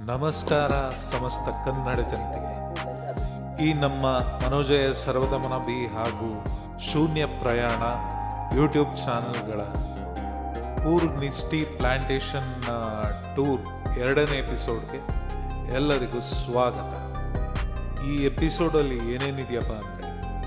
ನಮಸ್ಕಾರ ಸಮಸ್ತ ಕನ್ನಡ ಜನತೆಗೆ ಈ ನಮ್ಮ ಮನೋಜಯ ಸರ್ವದಮನ ಬಿ ಹಾಗೂ ಶೂನ್ಯ ಪ್ರಯಾಣ ಯೂಟ್ಯೂಬ್ ಚಾನಲ್ಗಳ ಕೂರ್ಗ್ ನಿಸ್ಟಿ ಪ್ಲಾಂಟೇಶನ್ ಟೂರ್ ಎರಡನೇ ಎಪಿಸೋಡ್ಗೆ ಎಲ್ಲರಿಗೂ ಸ್ವಾಗತ ಈ ಎಪಿಸೋಡಲ್ಲಿ ಏನೇನಿದೆಯಪ್ಪ ಅಂದರೆ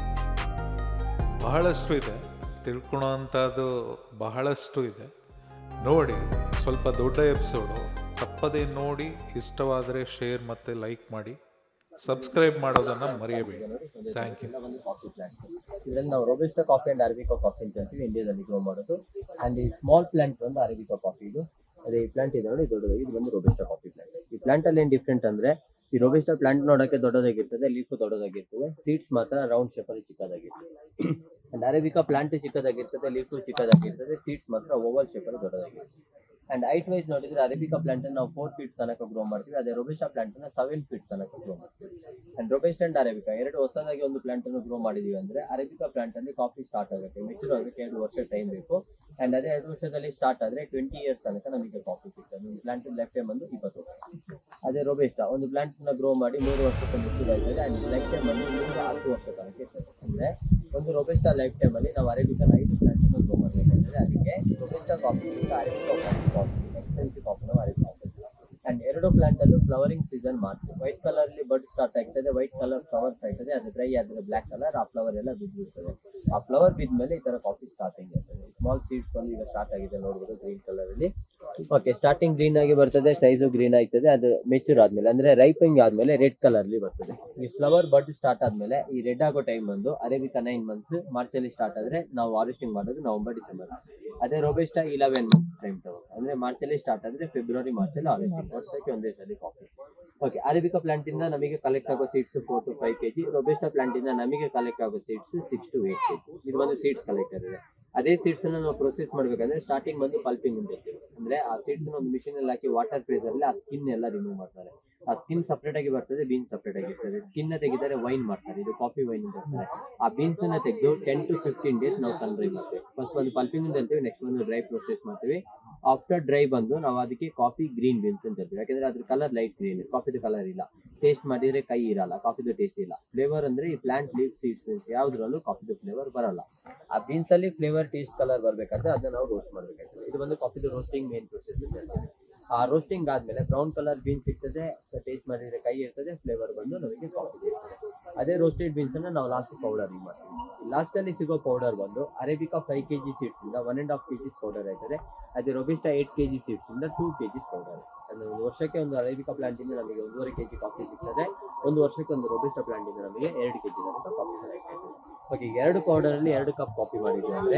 ಬಹಳಷ್ಟು ಇದೆ ತಿಳ್ಕೊಳೋ ಅಂಥದ್ದು ಬಹಳಷ್ಟು ಇದೆ ನೋಡಿ ಸ್ವಲ್ಪ ದೊಡ್ಡ ಎಪಿಸೋಡು ತಪ್ಪದೇ ನೋಡಿ ಇಷ್ಟವಾದರೆ ಶೇರ್ ಮತ್ತು ಲೈಕ್ ಮಾಡಿ ಸಬ್ಸ್ಕ್ರೈಬ್ ಮಾಡೋದನ್ನು ಮರೆಯಬೇಡಿ ಥ್ಯಾಂಕ್ ಯು ಒಂದು ಕಾಫಿ ಪ್ಲಾಂಟ್ ಇದರಲ್ಲಿ ನಾವು robusta coffee and arabica coffee ಅಂತ ಅಂತೀವಿ ಇಂಡಿಯಾದಲ್ಲಿ ಗ್ರೋ ಮಾಡೋದು ಅಂಡ್ ಈ ಸ್ಮಾಲ್ ಪ್ಲಾಂಟ್ ಬಂದು ಅರೇಬಿಕಾ ಕಾಫಿ ಇದು ಅದೇ ಈ ಪ್ಲಾಂಟ್ ಇದೆ ನೋಡಿ ದೊಡ್ಡದಾಗಿ ಇದು ಬಂದು ರೋಬಿಸ್ಟಾ ಕಾಫಿ ಪ್ಲಾಂಟ್ ಈ ಪ್ಲಾಂಟ್ ಅಲ್ಲಿ ಏನ್ ಡಿಫ್ರೆಂಟ್ ಅಂದ್ರೆ ಈ ರೋಬಿಸ್ಟಾ ಪ್ಲಾಂಟ್ ನೋಡಕ್ಕೆ ದೊಡ್ಡದಾಗಿರ್ತದೆ ಲೀಫ್ ದೊಡ್ಡದಾಗಿರ್ತದೆ ಸೀಡ್ಸ್ ಮಾತ್ರ ರೌಂಡ್ ಶೇಪ್ ಅಲ್ಲಿ ಚಿಕ್ಕದಾಗಿರ್ತದೆ ಅಂಡ್ ಅರೇಬಿಕಾ ಪ್ಲಾಂಟ್ ಚಿಕ್ಕದಾಗಿರ್ತದೆ ಲೀಫ್ ಚಿಕ್ಕದಾಗಿರ್ತದೆ ಸೀಡ್ಸ್ ಮಾತ್ರ ಓವಲ್ ಶೇಪ್ ಅಲ್ಲಿ ದೊಡ್ಡದಾಗಿರ್ತದೆ ಅಂಡ್ ಹೈಟ್ ವೈಸ್ ನೋಡಿದ್ರೆ ಅರೇಬಿಕಾ ಪ್ಲಾಂಟ್ ನಾವು ಫೋರ್ ಫೀಟ್ ತನಕ ಗ್ರೋ ಮಾಡ್ತೀವಿ ಅದೇ ರೋಬಿಸ್ಟಾ ಪ್ಲಾಂಟ್ ನ ಸೆವೆನ್ ಫೀಟ್ ತನಕ ಗ್ರೋ ಮಾಡ್ತೀವಿ ಅಂಡ್ ರೋಬೆಸ್ಟ್ ಅಂಡ್ ಅರೇಬಿಕಾ ಎರಡು ಹೊಸದಾಗಿ ಒಂದು ಪ್ಲಾಂಟ್ ಅನ್ನು ಗ್ರೋ ಮಾಡಿದೀವಿ ಅಂದ್ರೆ ಅರೇಬಿಕಾ ಪ್ಲಾಂಟ್ ಅಲ್ಲಿ ಕಾಫಿ ಸ್ಟಾರ್ಟ್ ಆಗುತ್ತೆ ಮೆಚೂರ್ ಆಗೋಕ್ಕೆ ಎರಡು ವರ್ಷ ಟೈಮ್ ಬೇಕು ಅಂಡ್ ಅದೇ ಎರಡು ವರ್ಷದಲ್ಲಿ ಸ್ಟಾರ್ಟ್ ಆದ್ರೆ ಟ್ವೆಂಟಿ ಇಯರ್ಸ್ ತನಕ ನಮಗೆ ಕಾಫಿ ಸಿಗ್ತದೆ ಒಂದು ಪ್ಲಾಂಟ್ ಲೈಫ್ ಟೈಮ್ ಬಂದು ಇಪ್ಪತ್ತು ವರ್ಷ ಅದೇ ರೋಬೆಸ್ಟಾ ಒಂದು ಪ್ಲಾಂಟ್ ನ ಗ್ರೋ ಮಾಡಿ ಮೂರು ವರ್ಷಕ್ಕೆ ಮೆಚೂರ್ ಆಗ್ತದೆ ಅಂಡ್ ಲೈಫ್ ಟೈಮ್ ಬಂದು ನೂರ ಹತ್ತು ವರ್ಷ ತನಕ ಇರ್ತದೆ ಅಂದ್ರೆ ಒಂದು ರೋಬೆಸ್ಟಾ ಲೈಫ್ ಟೈಮ್ ಅಲ್ಲಿ ನಾವು ಅರೇಬಿಕಾ ಐದು ಪ್ಲಾಂಟ್ ಅನ್ನು ಗ್ರೋ ಮಾಡಬೇಕಾದ್ರೆ ಅದಕ್ಕೆ robusta coffee arabica coffee expensive coffee ನಾವು ಅರೇಬಿಕಾ ಅಂಡ್ ಎರಡು ಪ್ಲಾಂಟ್ ಅಲ್ಲೂ ಫ್ಲವರಿಂಗ್ ಸೀಸನ್ ಮಾಡ್ತೀವಿ ವೈಟ್ ಕಲರ್ ಅಲ್ಲಿ ಬಡ್ ಸ್ಟಾರ್ಟ್ ಆಗ್ತದೆ ವೈಟ್ ಕಲರ್ ಫ್ಲವರ್ಸ್ ಆಗ್ತದೆ ಅದು ಡ್ರೈ ಆದ್ರೆ ಬ್ಲಾಕ್ ಕಲರ್ ಆ ಫ್ಲವರ್ ಎಲ್ಲ ಬಿದ್ದಿರ್ತದೆ ಆ ಫ್ಲವರ್ ಬಿದ್ಮೇಲೆ ಈ ತರ ಕಾಫಿ ಸ್ಟಾರ್ಟಿಂಗ್ ಇರ್ತದೆ ಸ್ಮಾಲ್ ಸೀಡ್ಸ್ ಬಂದು ಈಗ ಸ್ಟಾರ್ಟ್ ಆಗಿದೆ ನೋಡ್ಬೋದು ಗ್ರೀನ್ ಕಲರ್ ಅಲ್ಲಿ ಓಕೆ ಸ್ಟಾರ್ಟಿಂಗ್ ಗ್ರೀನ್ ಆಗಿ ಬರ್ತದೆ ಸೈಜು ಗ್ರೀನ್ ಆಗ್ತದೆ ಅದು ಮೆಚೂರ್ ಆದ್ಮೇಲೆ ಅಂದ್ರೆ ರೈಪಿಂಗ್ ಆದ್ಮೇಲೆ ರೆಡ್ ಕಲರ್ ಅಲ್ಲಿ ಬರ್ತದೆ ಈ ಫ್ಲವರ್ ಬಡ್ ಸ್ಟಾರ್ಟ್ ಆದ್ಮೇಲೆ ಈ ರೆಡ್ ಆಗೋ ಟೈಮ್ ಬಂದು ಅರೇಬಿಕಾ ನೈನ್ ಮಂತ್ಸ್ ಮಾರ್ಚ್ ಅಲ್ಲಿ ಸ್ಟಾರ್ಟ್ ಆದ್ರೆ ನಾವು ಹಾರ್ವೆಸ್ಟಿಂಗ್ ಮಾಡೋದು ನವೆಂಬರ್ ಡಿಸೆಂಬರ್ ಅದೇ ರೋಬೆಸ್ಟಾ ಇಲೆವೆನ್ ಮಂತ್ಸ್ ಟೈಮ್ ತಗೊಂಡು ಅಂದ್ರೆ ಮಾರ್ಚ್ ಅಲ್ಲಿ ಸ್ಟಾರ್ಟ್ ಆದ್ರೆ ಫೆಬ್ರವರಿ ಮಾರ್ಚ್ ಅಲ್ಲಿ ಹಾರ್ವೆಸ್ಟಿಂಗ್ ವರ್ಷಕ್ಕೆ ಒಂದೇ ಸಲ ಕಾಫಿ ಓಕೆ ಅರೇಬಿಕಾ ಪ್ಲಾಂಟ್ ಇಂದ ನಮಗೆ ಕಲೆಕ್ಟ್ ಆಗೋ seeds four to five KG robusta plant ಇಂದ ನಮಗೆ ಕಲೆಕ್ಟ್ ಆಗೋ seeds six to eight KG ಇದು ಒಂದು ಸೀಡ್ಸ್ ಕಲೆಕ್ಟರ್ ಇದೆ ಅದೇ ಸೀಡ್ಸ್ ಅನ್ನ ನಾವು ಪ್ರೊಸೆಸ್ ಮಾಡ್ಬೇಕಂದ್ರೆ ಸ್ಟಾರ್ಟಿಂಗ್ ಬಂದು ಪಲ್ಪಿಂಗ್ ಅಂತ ಹೇಳ್ತೀವಿ ಅಂದ್ರೆ ಆ ಸೀಡ್ಸ್ ಒಂದು ಮಿಷಿನ್ ಅಲ್ಲಿ ಹಾಕಿ ವಾಟರ್ ಪ್ರೆಸರ್ ಅಲ್ಲಿ ಆ ಸ್ಕಿನ್ ಎಲ್ಲ ರಿಮೂವ್ ಮಾಡ್ತಾರೆ ಆ ಸ್ಕಿನ್ ಸಪರೇಟ್ ಆಗಿ ಬರ್ತದೆ ಬೀನ್ಸ್ ಸಪರೇಟ್ ಆಗಿ ಇರ್ತದೆ ಸ್ಕಿನ್ ನ ತೆಗಿತಾರೆ ವೈನ್ ಮಾಡ್ತಾರೆ ಇದು ಕಾಫಿ ವೈನ್ ಅಂತ ಹೇಳ್ತಾರೆ ಆ ಬೀನ್ಸ್ ಅನ್ನ ತೆಗೆದು ಟೆನ್ ಟು ಫಿಫ್ಟೀನ್ ಡೇಸ್ ನಾವು ಸನ್ ಡ್ರೈ ಮಾಡ್ತೀವಿ ಫಸ್ಟ್ ಒಂದು ಪಲ್ಪಿಂಗ್ ಅಂತ ಹೇಳ್ತೀವಿ ನೆಕ್ಸ್ಟ್ ಒಂದು ಡ್ರೈ ಪ್ರೊಸೆಸ್ ಮಾಡ್ತೀವಿ ಆಫ್ಟರ್ ಡ್ರೈ ಬಂದು ನಾವು ಅದಕ್ಕೆ ಕಾಫಿ ಗ್ರೀನ್ ಬೀನ್ಸ್ ಅಂತ ಹೇಳ್ತೀವಿ ಯಾಕಂದ್ರೆ ಅದ್ರ ಕಲರ್ ಲೈಟ್ ಗ್ರೀನ್ ಕಾಫಿದು ಕಲರ್ ಇಲ್ಲ ಟೇಸ್ಟ್ ಮಾಡಿದ್ರೆ ಕೈ ಇರಲ್ಲ ಕಾಫಿದು ಟೇಸ್ಟ್ ಇಲ್ಲ ಫ್ಲೇವರ್ ಅಂದ್ರೆ ಈ ಪ್ಲಾಂಟ್ ಲೀವ್ ಸೀಡ್ಸ್ ಬೀನ್ಸ್ ಯಾವ್ದ್ರಲ್ಲೂ ಕಾಫಿದು ಫ್ಲೇವರ್ ಬರಲ್ಲ ಆ ಬೀನ್ಸ್ ಅಲ್ಲಿ ಫ್ಲೇವರ್ ಟೇಸ್ಟ್ ಕಲರ್ ಬರ್ಬೇಕಾದ್ರೆ ಅದನ್ನ ನಾವು ರೋಸ್ಟ್ ಮಾಡ್ಬೇಕಾಗ್ತದೆ ಇದು ಬಂದು ಕಾಫಿದು ರೋಸ್ಟಿಂಗ್ ಮೇನ್ ಪ್ರೊಸೆಸ್ ಅಂತ ಹೇಳ್ತೀವಿ ಆ ರೋಸ್ಟಿಂಗ್ ಆದ್ಮೇಲೆ ಬ್ರೌನ್ ಕಲರ್ ಬೀನ್ಸ್ ಸಿಗ್ತದೆ ಟೇಸ್ಟ್ ಮಾಡಿದ್ರೆ ಕೈ ಇರ್ತದೆ ಫ್ಲೇವರ್ ಬಂದು ನಮಗೆ ಕಾಫಿ ಅದೇ ರೋಸ್ಟೆಡ್ ಬೀನ್ಸ್ ಅನ್ನ ನಾವು ಲಾಸ್ಟ್ ಪೌಡರ್ ಮಾಡ್ತೀವಿ ಲಾಸ್ಟ್ ಅಲ್ಲಿ ಸಿಗೋ ಪೌಡರ್ ಬಂದು ಅರೇಬಿಕಾ ಫೈವ್ ಕೆಜಿ ಸೀಡ್ಸ್ ಇಂದ one and half KGs powder ಆಯ್ತದೆ ಅದೇ ರೊಬಿಸ್ಟಾ ಏಟ್ ಕೆಜಿ ಸೀಡ್ಸ್ ಇಂದ ಟೂ ಕೆಜಿಸ್ ಪೌಡರ್ ಅಂದ್ರೆ ಒಂದು ವರ್ಷಕ್ಕೆ ಒಂದು ಅರೇಬಿಕಾ ಪ್ಲಾಂಟ್ ಇಂದ ನಮಗೆ ಒಂದೂವರೆ ಕೆಜಿ ಕಾಫಿ ಸಿಗ್ತದೆ ಒಂದು ವರ್ಷಕ್ಕೆ ಒಂದು ರೊಬಿಸ್ಟಾ ಪ್ಲಾಂಟ್ ಇಂದ ನಮಗೆ ಎರಡು ಕೆಜಿ ತನಕ ಕಾಫಿ ಸಿಗ್ತದೆ ಓಕೆ ಎರಡು ಪೌಡರ್ ಅಲ್ಲಿ ಎರಡು ಕಪ್ ಕಾಫಿ ಮಾಡಿದ್ವಿ ಅಂದ್ರೆ